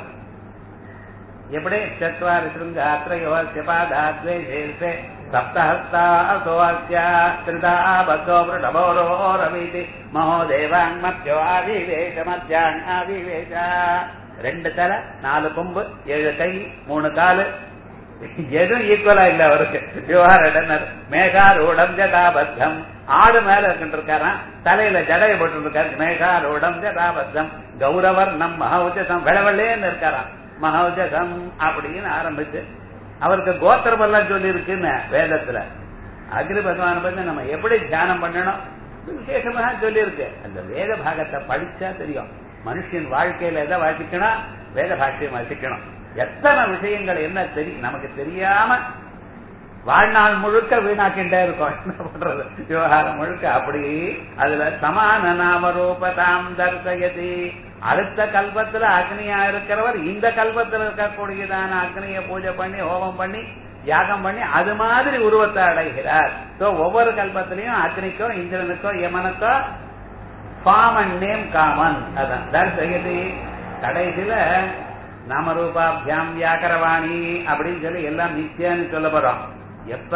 Speaker 2: எப்படி சத்வாரி சிருங்க அத்ரயோ சிபாதாத்வே சேசே சப்தஹஸ்தா அசோத்யா திருதா பத்தோ பிரடபோரோ ரவீதி மகோதேவான் மத்தியோ ஆவிவேஷ மத்தியான் ஆவிவேஷ ரெண்டு தலை நாலு கொம்பு ஏழு கை மூணு காலு எதுவும் ஈக்குவலா இல்ல அவருக்கு விவகாரம் மேகாரூடம் ஜடாபத்தம் ஆடு மேல இருக்கின்றிருக்காராம் தலையில ஜடைய போட்டு இருக்காரு மேகாரூடம் ஜடாபத்தம் கௌரவர் நம் மகோஜசம் வெளவெள்ளேன்னு இருக்காராம் மகோஜசம் அப்படின்னு ஆரம்பிச்சு அவருக்கு கோத்திரம் எல்லாம் சொல்லி இருக்குன்னு வேதத்துல அக்னி பகவான் பத்தி நம்ம எப்படி தியானம் பண்ணணும் விசேஷமாக சொல்லி இருக்கு அந்த வேத பாகத்தை படிச்சா தெரியும் மனுஷன் வாழ்க்கையில எதை வாசிக்கணும் வேத பாஷ்யம் வாசிக்கணும் எத்தனை விஷயங்கள் என்ன தெரியும் நமக்கு தெரியாம வாழ்நாள் முழுக்க வீணாக்கிட்டே இருக்கோம் என்ன பண்றது விவகாரம் முழுக்க அப்படி அதுல சமான நாம ரூபதாம் தர்சயதி அடுத்த கல்பத்துல அக்னியா இருக்கிறவர் இந்த கல்பத்துல இருக்கக்கூடியதான அக்னியை பூஜை பண்ணி ஹோமம் பண்ணி யாகம் பண்ணி அது மாதிரி உருவத்தை அடைகிறார் சோ ஒவ்வொரு கல்பத்திலையும் அக்னிக்கோ இந்திரனுக்கோ யமனுக்கோ காமன் நேம் காமன் அதான் தர்சயதி கடைசியில நாமரூபாபியாம் வியாக்கரவாணி அப்படின்னு சொல்லி எல்லாம் நித்தியான்னு சொல்ல போறோம் எப்ப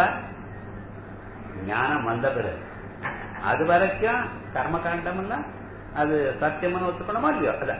Speaker 2: ஞானம் வந்த பிறகு அது வரைக்கும் கர்மகாண்டம் எல்லாம் அது சத்தியம்னு ஒத்துக்கணுமா இல்லையோ அதான்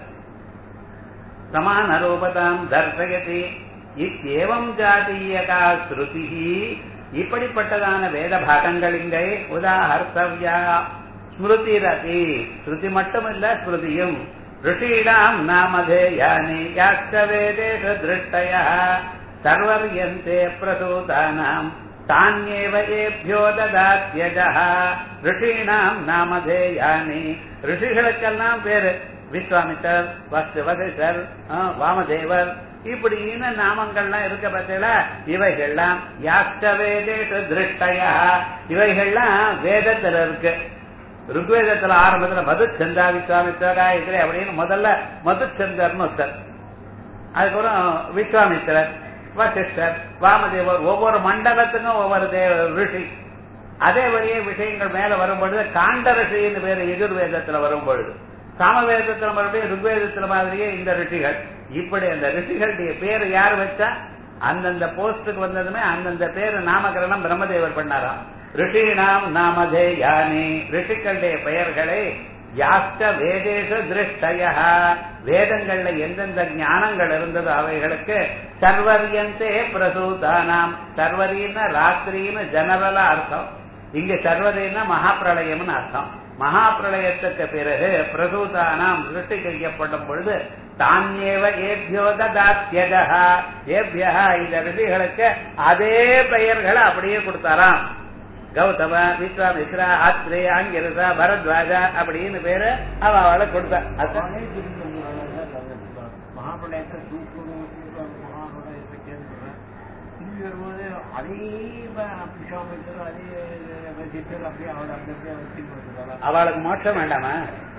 Speaker 2: சமான ரூபதாம் தர்சயதி இத்தேவம் ஜாதீயகா ஸ்ருதி இப்படிப்பட்டதான வேத பாகங்கள் இங்கே உதாஹர்த்தவ்யா ஸ்மிருதிரதி ஸ்ருதி மட்டுமல்ல ஸ்மிருதியும் ऋषीणाम् नामधेयानि याश्च वेदेषु दृष्टयः सर्वर्यन्ते प्रसूतानाम् तान्येव ஏபியோ ददात्यजः ऋषीणाम् நாமதேயானி ரிஷிகளுக்கெல்லாம் பேரு விஸ்வாமித்தர் வஸ்து வசிஷ்டர் வாமதேவர் இப்படின்னு நாமங்கள்லாம் இருக்க பட்சல இவைகள்லாம் யாஸ்ட வேதேஷு திருஷ்டயா இவைகள்லாம் வேதத்துல இருக்கு ருக்வேதத்துல ஆரம்பத்துல மதுச்சந்தா விஸ்வாமித்திரா இது அப்படின்னு முதல்ல மதுச்சந்தர்னு ஒருத்தர் அதுக்கப்புறம் விஸ்வாமித்திரர் வசிஷ்டர் வாமதேவர் ஒவ்வொரு மண்டலத்துக்கும் ஒவ்வொரு தேவ ரிஷி அதே வழியே விஷயங்கள் மேல வரும்பொழுது காண்ட ரிஷின்னு பேரு எதிர்வேதத்துல வரும் பொழுது சாமவேதத்துல மறுபடியும் ருக்வேதத்துல மாதிரியே இந்த ரிஷிகள் இப்படி அந்த ரிஷிகளுடைய பேரு யார் வச்சா அந்தந்த போஸ்டுக்கு வந்ததுமே அந்தந்த பேரு நாமகரணம் பிரம்மதேவர் பண்ணாராம் ரிஷினாம் நாமதேயானி ரிஷிகளுடைய பெயர்களை யாஸ்ட வேதேஷ திருஷ்டய வேதங்கள்ல எந்தெந்த ஞானங்கள் இருந்ததோ அவைகளுக்கு சர்வரியந்தே பிரசூதானாம் சர்வரின்னா ராத்திரின்னு ஜெனரலா அர்த்தம் இங்க சர்வரின்னா மகாபிரளயம்னு அர்த்தம் மகாபிரளயத்துக்கு பிறகு பிரசூதானாம் சிருஷ்டி செய்யப்படும் பொழுது தானியேவ ஏபியோ ததாத்யஜா ஏபியா இந்த ரிஷிகளுக்கு அதே பெயர்களை அப்படியே கொடுத்தாராம் கௌதம விஸ்வாமித்ரா ஆத்ரே ஆங்கிரசா பரத்வாஜா அப்படின்னு பேரு அவ அவளை கொடுத்தா அதான்
Speaker 3: மகாபிரளயத்தை தூக்கணும் மகாபிரளயத்தை கேள்விப்படுறேன் திரும்பி வரும்போது அதே விஸ்வாமித்தர் அதே வசித்தர் அப்படியே அவளை அந்த அப்படியே வச்சு கொடுத்துருக்காங்க
Speaker 2: அவளுக்கு மோட்சம் வேண்டாமா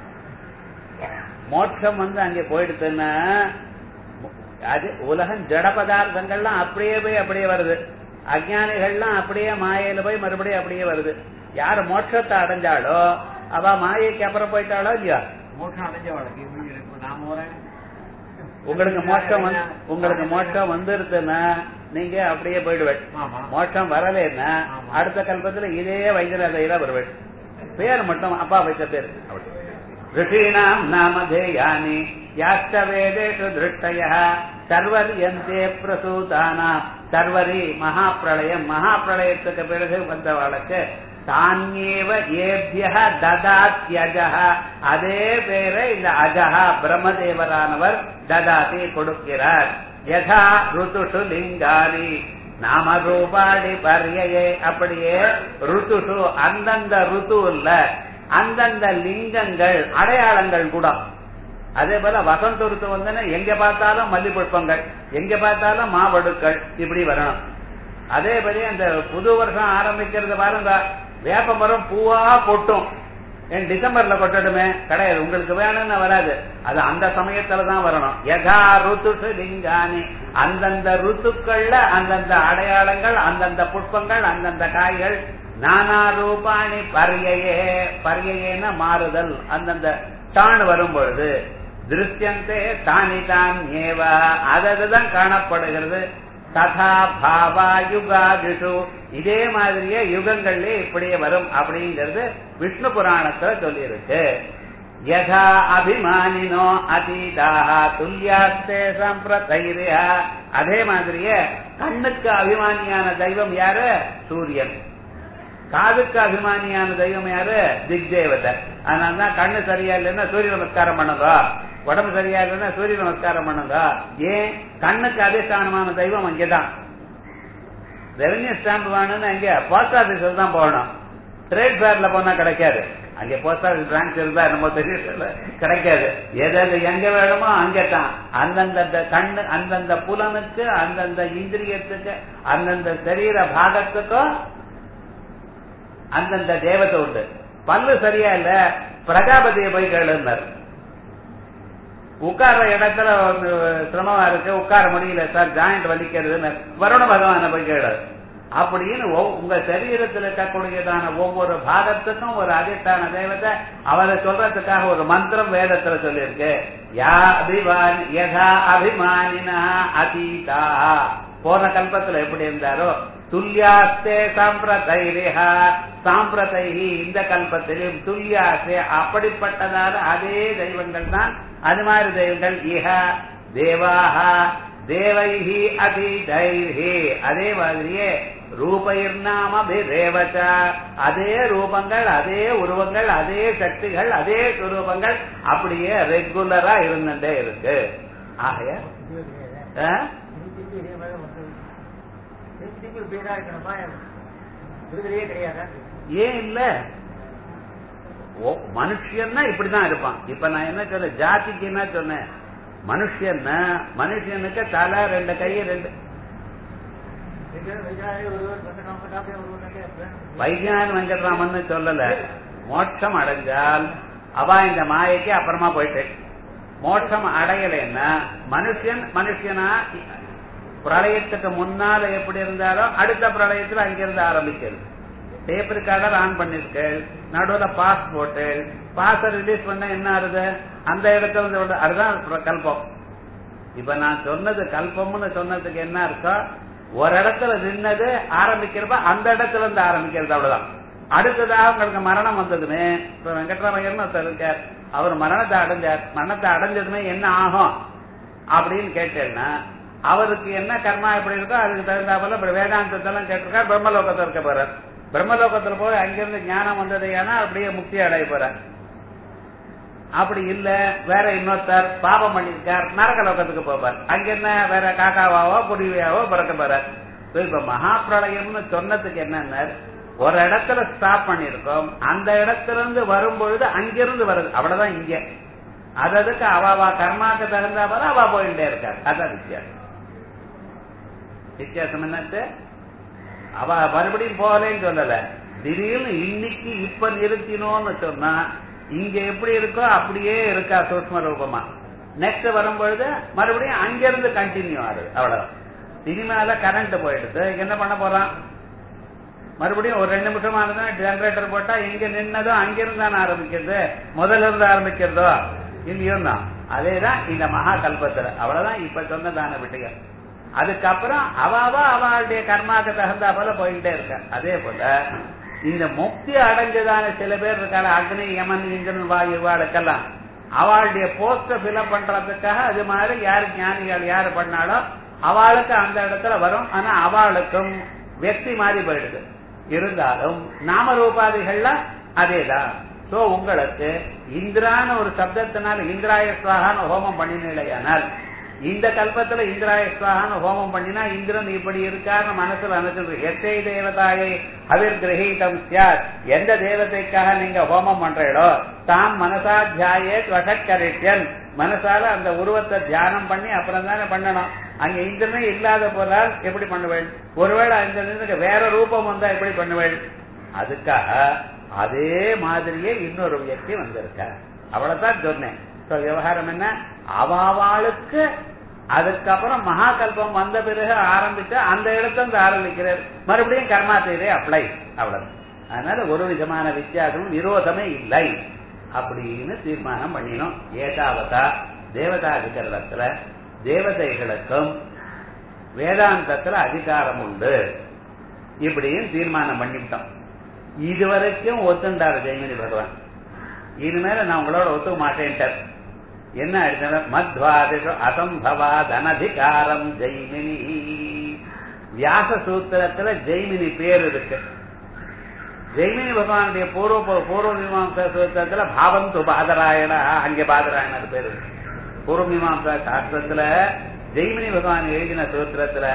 Speaker 2: மோட்சம் வந்து அங்கே போயிடுதுன்னா அது உலகம் ஜட பதார்த்தங்கள்லாம் அப்படியே போய் அப்படியே வருது அஜானிகள்லாம் அப்படியே மாயையில போய் மறுபடியும் அப்படியே வருது யாரு மோட்சத்தை அடைஞ்சாலோ அவ மாயைக்கு அப்புறம் போயிட்டாளோ இல்லையா
Speaker 3: மோட்சம் அடைஞ்சவளுக்கு இப்போ நாம வரேன்
Speaker 2: உங்களுக்கு மோட்சம் வந்து உங்களுக்கு மோட்சம் வந்துருதுன்னா நீங்க அப்படியே போயிடுவேன்
Speaker 3: ஆமா
Speaker 2: மோட்சம் வரலைன்னா
Speaker 3: ஆமா.
Speaker 2: அடுத்த கல்பத்துல இதே வைத்தியநாதையில வருவேன் பேர் மட்டும் அப்பா வச்ச பேர் ரிஷீணாம் நாமதேயானி யாஸ்த வேதேஷு திருஷ்டய சர்வரியந்தே பிரசூதானாம் சர்வரி மகாபிரளயம் மகாபிரளயத்துக்கு பிறகு வந்தவளுக்கு தானியேவ ஏபிய ததாத்யஜா அதே பேரை இந்த அஜஹா பிரம்மதேவரானவர் ததாதி கொடுக்கிறார் யதா ருத்துஷு லிங்காரி நாம ரூபாடி பர்யயே அப்படியே ருத்துஷு அந்தந்த ருத்துவுல அந்தந்த லிங்கங்கள் அடையாளங்கள் கூட அதே போல வசந்த ருத்து வந்தன எங்க பார்த்தாலும் மல்லி புஷ்பங்கள் எங்க பார்த்தாலும் மாவடுக்கள் இப்படி வரணும் அதே மாதிரி அந்த புது வருஷம் ஆரம்பிக்கிறது பாருங்க வேப்ப மரம் பூவா கொட்டும் ஏன் டிசம்பர்ல கொட்டடுமே கிடையாது உங்களுக்கு வேணும்னு வராது அது அந்த சமயத்துல தான் வரணும் யதா ருத்து லிங்கானி அந்தந்த ருத்துக்கள்ல அந்தந்த அடையாளங்கள் அந்தந்த புஷ்பங்கள் அந்தந்த காய்கள் நானா ரூபாணி பரியையே பரியையேன மாறுதல் அந்தந்த டான் வரும் பொழுது திருஷ்யந்தே தானி தான் ஏவ அததுதான் காணப்படுகிறது ததா பாவா யுகாதிஷு இதே மாதிரியே யுகங்கள்ல இப்படியே வரும் அப்படிங்கிறது விஷ்ணு புராணத்துல சொல்லியிருக்கு யதா அபிமானினோ அதீதாக துல்யாஸ்தே சம்பிரதைரியா அதே மாதிரியே கண்ணுக்கு அபிமானியான தெய்வம் யாரு சூரியன் காதுக்கு அபிமானியான தெய்வம் யாரு திக்தேவதை அதனாலதான் கண்ணு சரியா இல்லைன்னா சூரிய நமஸ்காரம் பண்ணுங்க உடம்பு சரியா இல்லைன்னா சூரிய நமஸ்காரம் பண்ணுங்க ஏன் கண்ணுக்கு அதிஷ்டானமான தெய்வம் அங்கேதான் ரெவன்யூ ஸ்டாம்ப் வேணும்னு அங்க போஸ்ட் ஆபீஸ்ல தான் போகணும் ட்ரேட் ஃபேர்ல போனா கிடைக்காது அங்க போஸ்ட் ஆபீஸ் பிரான்ச் இருந்தா நம்ம தெரியல கிடைக்காது எது எங்க வேணுமோ அங்கதான் அந்தந்த கண்ணு அந்தந்த புலனுக்கு அந்தந்த இந்திரியத்துக்கு அந்தந்த சரீர பாகத்துக்கும் அந்தந்த தேவதை உண்டு பல்லு சரியா இல்ல பிரஜாபதியை போய் கேளுன்னார் உட்கார்ற இடத்துல ஒரு சிரமமா இருக்கு உட்கார முடியல சார் ஜாயிண்ட் வலிக்கிறதுன்னு வருண பகவான போய் கேளு அப்படின்னு ஒவ்- உங்க சரீரத்தில் இருக்கக்கூடியதான ஒவ்வொரு பாகத்துக்கும் ஒரு அதிஷ்டான தேவதை அவரை சொல்றதுக்காக ஒரு மந்திரம் வேதத்துல சொல்லியிருக்கு யா அபிமான் யதா அபிமானினா அதீதா போன கல்பத்துல எப்படி இருந்தாரோ துல்யாஸ்தே சாம்பிரதைரிஹா சாம்பிரதைஹி இந்த கல்பத்திலும் துல்யாஸ்தே அப்படிப்பட்டதான அதே தெய்வங்கள் தான் அது மாதிரி தெய்வங்கள் இஹ தேவாஹா தேவைஹி அதிதைஹி அதே மாதிரியே ரூபயிர்நாமபிரேவச்ச அதே ரூபங்கள் அதே உருவங்கள் அதே சக்திகள் அதே சுரூபங்கள் அப்படியே ரெகுலரா இருந்துட்டே இருக்கு ஆகைய ஆ?
Speaker 3: பேரா இருக்கணுமா விடுதலையே கிடையாதா
Speaker 2: ஏன் இல்ல ஓ, மனுஷன்னா இப்படிதான் இருப்பான் இப்ப நான் என்ன சொன்னேன் ஜாதிக்கு என்ன சொன்னேன் மனுஷன்னா மனுஷனுக்கு தலை ரெண்டு கை ரெண்டு வைஜான வெங்கட்ராமன் சொல்லல மோட்சம் அடைஞ்சால் அவ இந்த மாயைக்கு அப்புறமா போயிட்டு மோட்சம் அடையலைன்னா மனுஷன் மனுஷனா பிரளயத்துக்கு முன்னால எப்படி இருந்தாரோ அடுத்த பிரளயத்துல அங்கிருந்து ஆரம்பிக்கிறது டேப் ரெக்கார்டர் ஆன் பண்ணிருக்கு நடுவுல பாஸ் போட்டு பாஸ ரிலீஸ் பண்ண என்ன ஆகுது அந்த இடத்துல இருந்து விட- அதுதான் கல்பம் இப்ப நான் சொன்னது கல்பம்னு சொன்னதுக்கு என்ன அர்த்தம் ஒரு இடத்துல நின்னது ஆரம்பிக்கிறப்ப அந்த இடத்துல இருந்து ஆரம்பிக்கிறது அவ்வளவுதான் அடுத்ததாக உங்களுக்கு மரணம் வந்ததுமே இப்ப வெங்கட்ராமையர்னு ஒருத்தர் இருக்கார் அவர் மரணத்தை அடைஞ்சார் மரணத்தை அடைஞ்சதுமே என்ன ஆகும் அப்படின்னு கேட்டேன்னா அவருக்கு என்ன கர்மா எப்படி இருக்கோ அதுக்கு தகுந்தாப்புல இப்ப வேதாந்தத்தெல்லாம் கேட்டிருக்கார் பிரம்மலோகத்தில் இருக்க போறார் பிரம்மலோகத்துல போய் அங்கிருந்து ஞானம் வந்தது ஏன்னா அப்படியே முக்தி அடைய போறார் அப்படி இல்ல வேற இன்னொருத்தர் பாபம் பண்ணிருக்கார் நரக லோகத்துக்கு போவார் அங்க என்ன வேற காக்காவாவோ குருவியாவோ பிறக்க போறார் இப்ப மகாபிரளயம்னு சொன்னதுக்கு என்னன்னா ஒரு இடத்துல ஸ்டாப் பண்ணிருக்கோம் அந்த இடத்துல இருந்து வரும்பொழுது அங்கிருந்து வருது அவ்வளவுதான் இங்க அது அதுக்கு அவாவா கர்மாக்கு தகுந்த போல அவா போயிட்டே இருக்காரு அதான் வித்தியாசம் வித்தியாசம் என்னச்சு அவ மறுபடியும் போகலன்னு சொல்லல திடீர்னு இன்னைக்கு இப்ப நிறுத்தினோம்னு சொன்னா இங்க எப்படி இருக்கோ அப்படியே இருக்கா சூக்ம ரூபமா நெக்ஸ்ட் வரும்பொழுது மறுபடியும் அங்கிருந்து கண்டினியூ ஆகுது அவ்வளவுதான் இனிமேல கரண்ட் போயிடுது என்ன பண்ண போறான் மறுபடியும் ஒரு ரெண்டு நிமிஷமா இருந்தா ஜெனரேட்டர் போட்டா இங்க நின்னதும் அங்கிருந்து தானே ஆரம்பிக்கிறது முதல்ல இருந்து ஆரம்பிக்கிறதோ இல்லையோ தான் அதேதான் இந்த மகா கல்பத்துல அவ்வளவுதான் இப்ப சொன்னதான விஷயம் அதுக்கப்புறம் அவாவா அவளுடைய கர்மாக்கு தகுந்தா போல போயிட்டே இருக்க அதே போல இந்த முக்தி அடைஞ்சதான சில பேர் இருக்காங்க அக்னி யமன் இந்திரன் வாயு இவாளுக்கெல்லாம் அவளுடைய போஸ்ட ஃபில்அப் பண்றதுக்காக அது மாதிரி யாரு ஞானிகள் யாரு பண்ணாலும் அவளுக்கு அந்த இடத்துல வரும் ஆனா அவளுக்கும் வெற்றி மாறி போயிடுது இருந்தாலும் நாமரூபாதிகள்ல அதேதான் சோ உங்களுக்கு இந்திரான ஒரு சப்தத்தினால இந்திராய சுவாகான ஹோமம் பண்ணினீங்களேயானால் இந்த கல்பத்துல இந்திராய சுவாகான ஹோமம் பண்ணினா இந்திரன் இப்படி இருக்காருன்னு மனசுல நினைச்சிருக்கு எத்தை தேவதாயை அவிர் கிரகீதம் சியாத் எந்த தேவதைக்காக நீங்க ஹோமம் பண்றீங்களோ தாம் மனசாத்தியாயே வசக்கரிட்யன் மனசால அந்த உருவத்தை தியானம் பண்ணி அப்புறம் தானே பண்ணணும் அங்க இந்திரனே இல்லாத போதால் எப்படி பண்ணுவேன் ஒருவேளை அந்த நின்னுக்கு வேற ரூபம் வந்தா எப்படி பண்ணுவேன் அதுக்காக அதே மாதிரியே இன்னொரு வியக்தி வந்திருக்க அவ்வளவுதான் சொன்னேன் So, விவகாரம் என்ன அவாவாளுக்கு அதுக்கப்புறம் மகாகல்பம் வந்த பிறகு ஆரம்பிச்சா அந்த இடத்துல இருந்து ஆரம்பிக்கிறார் மறுபடியும் கர்மா செய்தே அப்ளை அவ்வளவு அதனால ஒரு விதமான வித்தியாசமும் விரோதமே இல்லை அப்படின்னு தீர்மானம் பண்ணினோம் ஏகாவதா தேவதாதிகரணத்துல தேவதைகளுக்கும் வேதாந்தத்துல அதிகாரம் உண்டு இப்படியும் தீர்மானம் பண்ணிவிட்டோம் இதுவரைக்கும் ஒத்துண்டாரு ஜெயமணி பகவான் இனிமேல நான் உங்களோட ஒத்துக்க மாட்டேன்ட்டார் என்ன ஆயிடுச்சு மத்வாதிஷு அசம்பவாத் அனதிகாரம் ஜெய்மினி வியாச சூத்திரத்துல ஜெய்மினி பேர் இருக்கு ஜெய்மினி பகவானுடைய பூர்வ பூர்வ மீமாசா சூத்திரத்துல பாவந்து பாதராயணா அங்கே பாதராயணர் பேரு பூர்வ மீமாசா சாஸ்திரத்துல ஜெய்மினி பகவான் எழுதின சூத்திரத்துல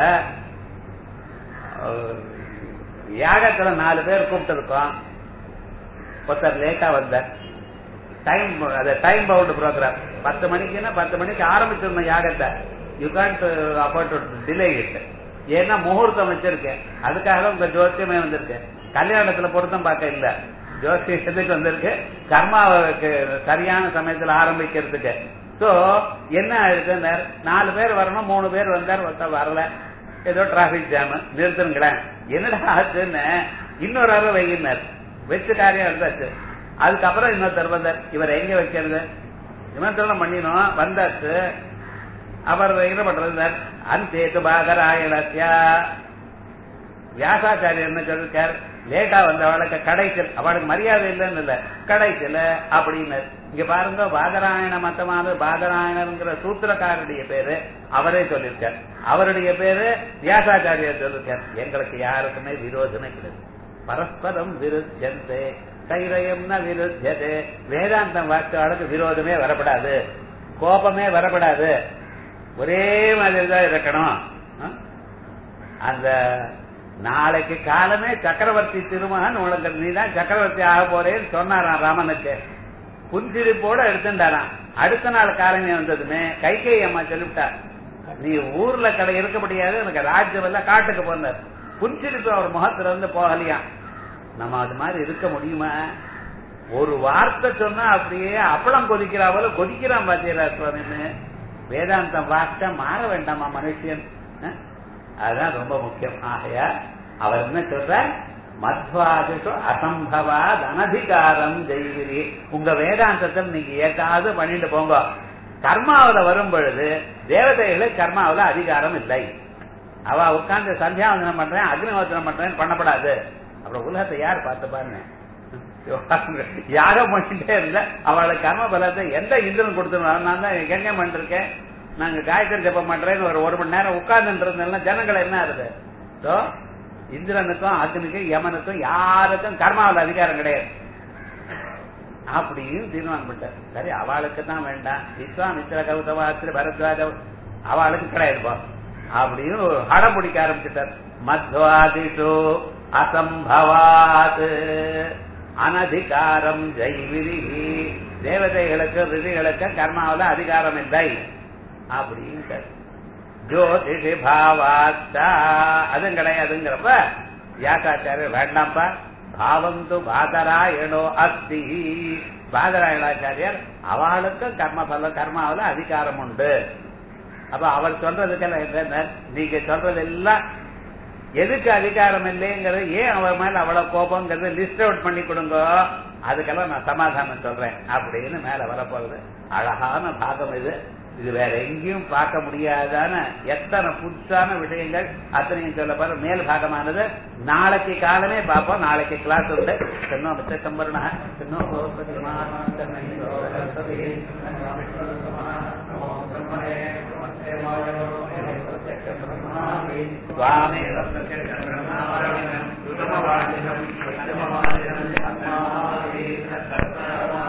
Speaker 2: யாகத்துல நாலு பேர் கூப்பிட்டு இருக்கோம் ஒருத்தர் லேட்டா வந்தார் டைம் அது டைம் பவுண்ட் ப்ரோக்ராம் பத்து மணிக்குன்னா பத்து மணிக்கு ஆரம்பிச்சிருந்தோம் யாகத்தை you can't afford to delay it ஏன்னா முகூர்த்தம் வச்சிருக்கேன் அதுக்காக தான் உங்க ஜோசியமே வந்திருக்கேன் கல்யாணத்துல பொருத்தம் பார்க்க இல்ல ஜோசியம் எதுக்கு வந்திருக்கு கர்மாவுக்கு சரியான சமயத்துல ஆரம்பிக்கிறதுக்கு சோ என்ன ஆயிடுச்சு நாலு பேர் வரணும் மூணு பேர் வந்தார் ஒருத்தர் வரல ஏதோ டிராபிக் ஜாம் நிறுத்துங்களேன் என்னடா ஆச்சுன்னு இன்னொரு அறை வைகினார் வச்சு காரியம் இருந்தாச்சு அதுக்கப்புறம் இன்னொருத்தர் வந்தார் இவர் எங்க வைக்கிறது விமர்சனம் பண்ணினோம் வந்தாச்சு அவர் என்ன பண்றது அந்தேத்து பாகராயணத்யா வியாசாச்சாரியர் என்ன சொல்லிருக்கார் லேட்டா வந்த அவளுக்கு கடைச்சல் அவளுக்கு மரியாதை இல்லைன்னு இல்ல கடைச்சல் அப்படின்னு இங்க பாருங்க பாதராயண மத்தமானது பாதராயணங்கிற சூத்திரக்காரருடைய பேரு அவரே சொல்லியிருக்கார் அவருடைய பேரு வியாசாச்சாரியர் சொல்லியிருக்கார் எங்களுக்கு யாருக்குமே விரோதமே கிடையாது பரஸ்பரம் விருத்தந்தே தைரயம்னா விருத்தியது வேதாந்தம் வாக்காளுக்கு விரோதமே வரப்படாது கோபமே வரப்படாது ஒரே மாதிரி தான் இருக்கணும் அந்த நாளைக்கு காலமே சக்கரவர்த்தி திருமகன் உனக்கு நீதான் சக்கரவர்த்தி ஆக போறேன்னு சொன்னாராம் ராமனுக்கு புன்சிரிப்போட எடுத்துட்டாராம் அடுத்த நாள் காலமே வந்ததுமே கைகை அம்மா சொல்லிவிட்டா நீ ஊர்ல கடை இருக்க முடியாது எனக்கு ராஜ்யம் எல்லாம் காட்டுக்கு போனார் புன்சிரிப்பு அவர் முகத்துல இருந்து போகலையாம் நம்ம அது மாதிரி இருக்க முடியுமா ஒரு வார்த்தை சொன்னா அப்படியே அப்பளம் கொதிக்கிறா போல கொதிக்கிறான் பாத்தீங்களா சுவாமின்னு வேதாந்தம் வார்த்தை மாற வேண்டாமா மனுஷன் அதுதான் ரொம்ப முக்கியம் ஆகையா அவர் என்ன சொல்ற மத்வாதிஷு அசம்பவாத் அனதிகாரம் ஜெய்கிரி உங்க வேதாந்தத்தில் நீங்க ஏதாவது பண்ணிட்டு போங்க கர்மாவில வரும் பொழுது தேவதைகளுக்கு கர்மாவில அதிகாரம் இல்லை அவ உட்கார்ந்து சந்தியாவந்தனம் பண்றேன் அக்னிவர்த்தனம் பண்றேன் பண்ணப்படாது அப்புறம் உலகத்தை யார் பார்த்து பாருங்க யாகம் பண்ணிட்டே இருந்த அவளுக்கு கர்ம பலத்தை எந்த இந்திரன் கொடுத்துருவாங்க நான் தான் எங்க பண்ணிருக்கேன் நாங்க காயத்ரி ஜப்பம் பண்றேன்னு ஒரு ஒரு மணி நேரம் உட்கார்ந்து இருந்ததுல ஜனங்கள் என்ன ஆகுது So, இந்திரனுக்கும் அக்னிக்கும் யமனுக்கும் யாருக்கும் கர்மாவில் அதிகாரம் கிடையாது அப்படின்னு தீர்மானம் பண்ணிட்டார் சரி அவளுக்கு தான் வேண்டாம் விஸ்வாமித்திர கௌதமாத்திர பரத்வாஜ அவளுக்கு கிடையாதுப்பா அப்படின்னு ஹடம் பிடிக்க ஆரம்பிச்சிட்டார் மத்வாதிஷு அசம்பவாத் அனதிகாரம் ஜெய்விரி தேவதைகளுக்கு ரிதிகளுக்கு கர்மாவில அதிகாரம் இல்லை அப்படின்னு ஜோதிஷி பாவாத்தா அதுவும் கிடையாதுங்கிறப்ப வியாசாச்சாரியர் வேண்டாம்ப்பா பாவந்து பாதராயணோ அஸ்தி பாதராயணாச்சாரியர் அவளுக்கு கர்ம பல கர்மாவில அதிகாரம் உண்டு அப்ப அவர் சொல்றதுக்கெல்லாம் என்ன நீங்க சொல்றதெல்லாம் எதுக்கு அதிகாரம் இல்லைங்கிறது ஏன் அவர் மேல அவ்வளவு கோபங்கிறது லிஸ்ட் அவுட் பண்ணி கொடுங்க அதுக்கெல்லாம் நான் சமாதானம் சொல்றேன் அப்படின்னு மேல வரப்போகுது அழகான பாகம் இது இது வேற எங்கேயும் பார்க்க முடியாதான எத்தனை புதுசான விஷயங்கள் அத்தனையும் சொல்ல போற மேல் பாகமானது நாளைக்கு காலமே பார்ப்போம் நாளைக்கு கிளாஸ் உண்டு சின்ன மித்த சம்பரண சுவாமி சுதமவாதினம்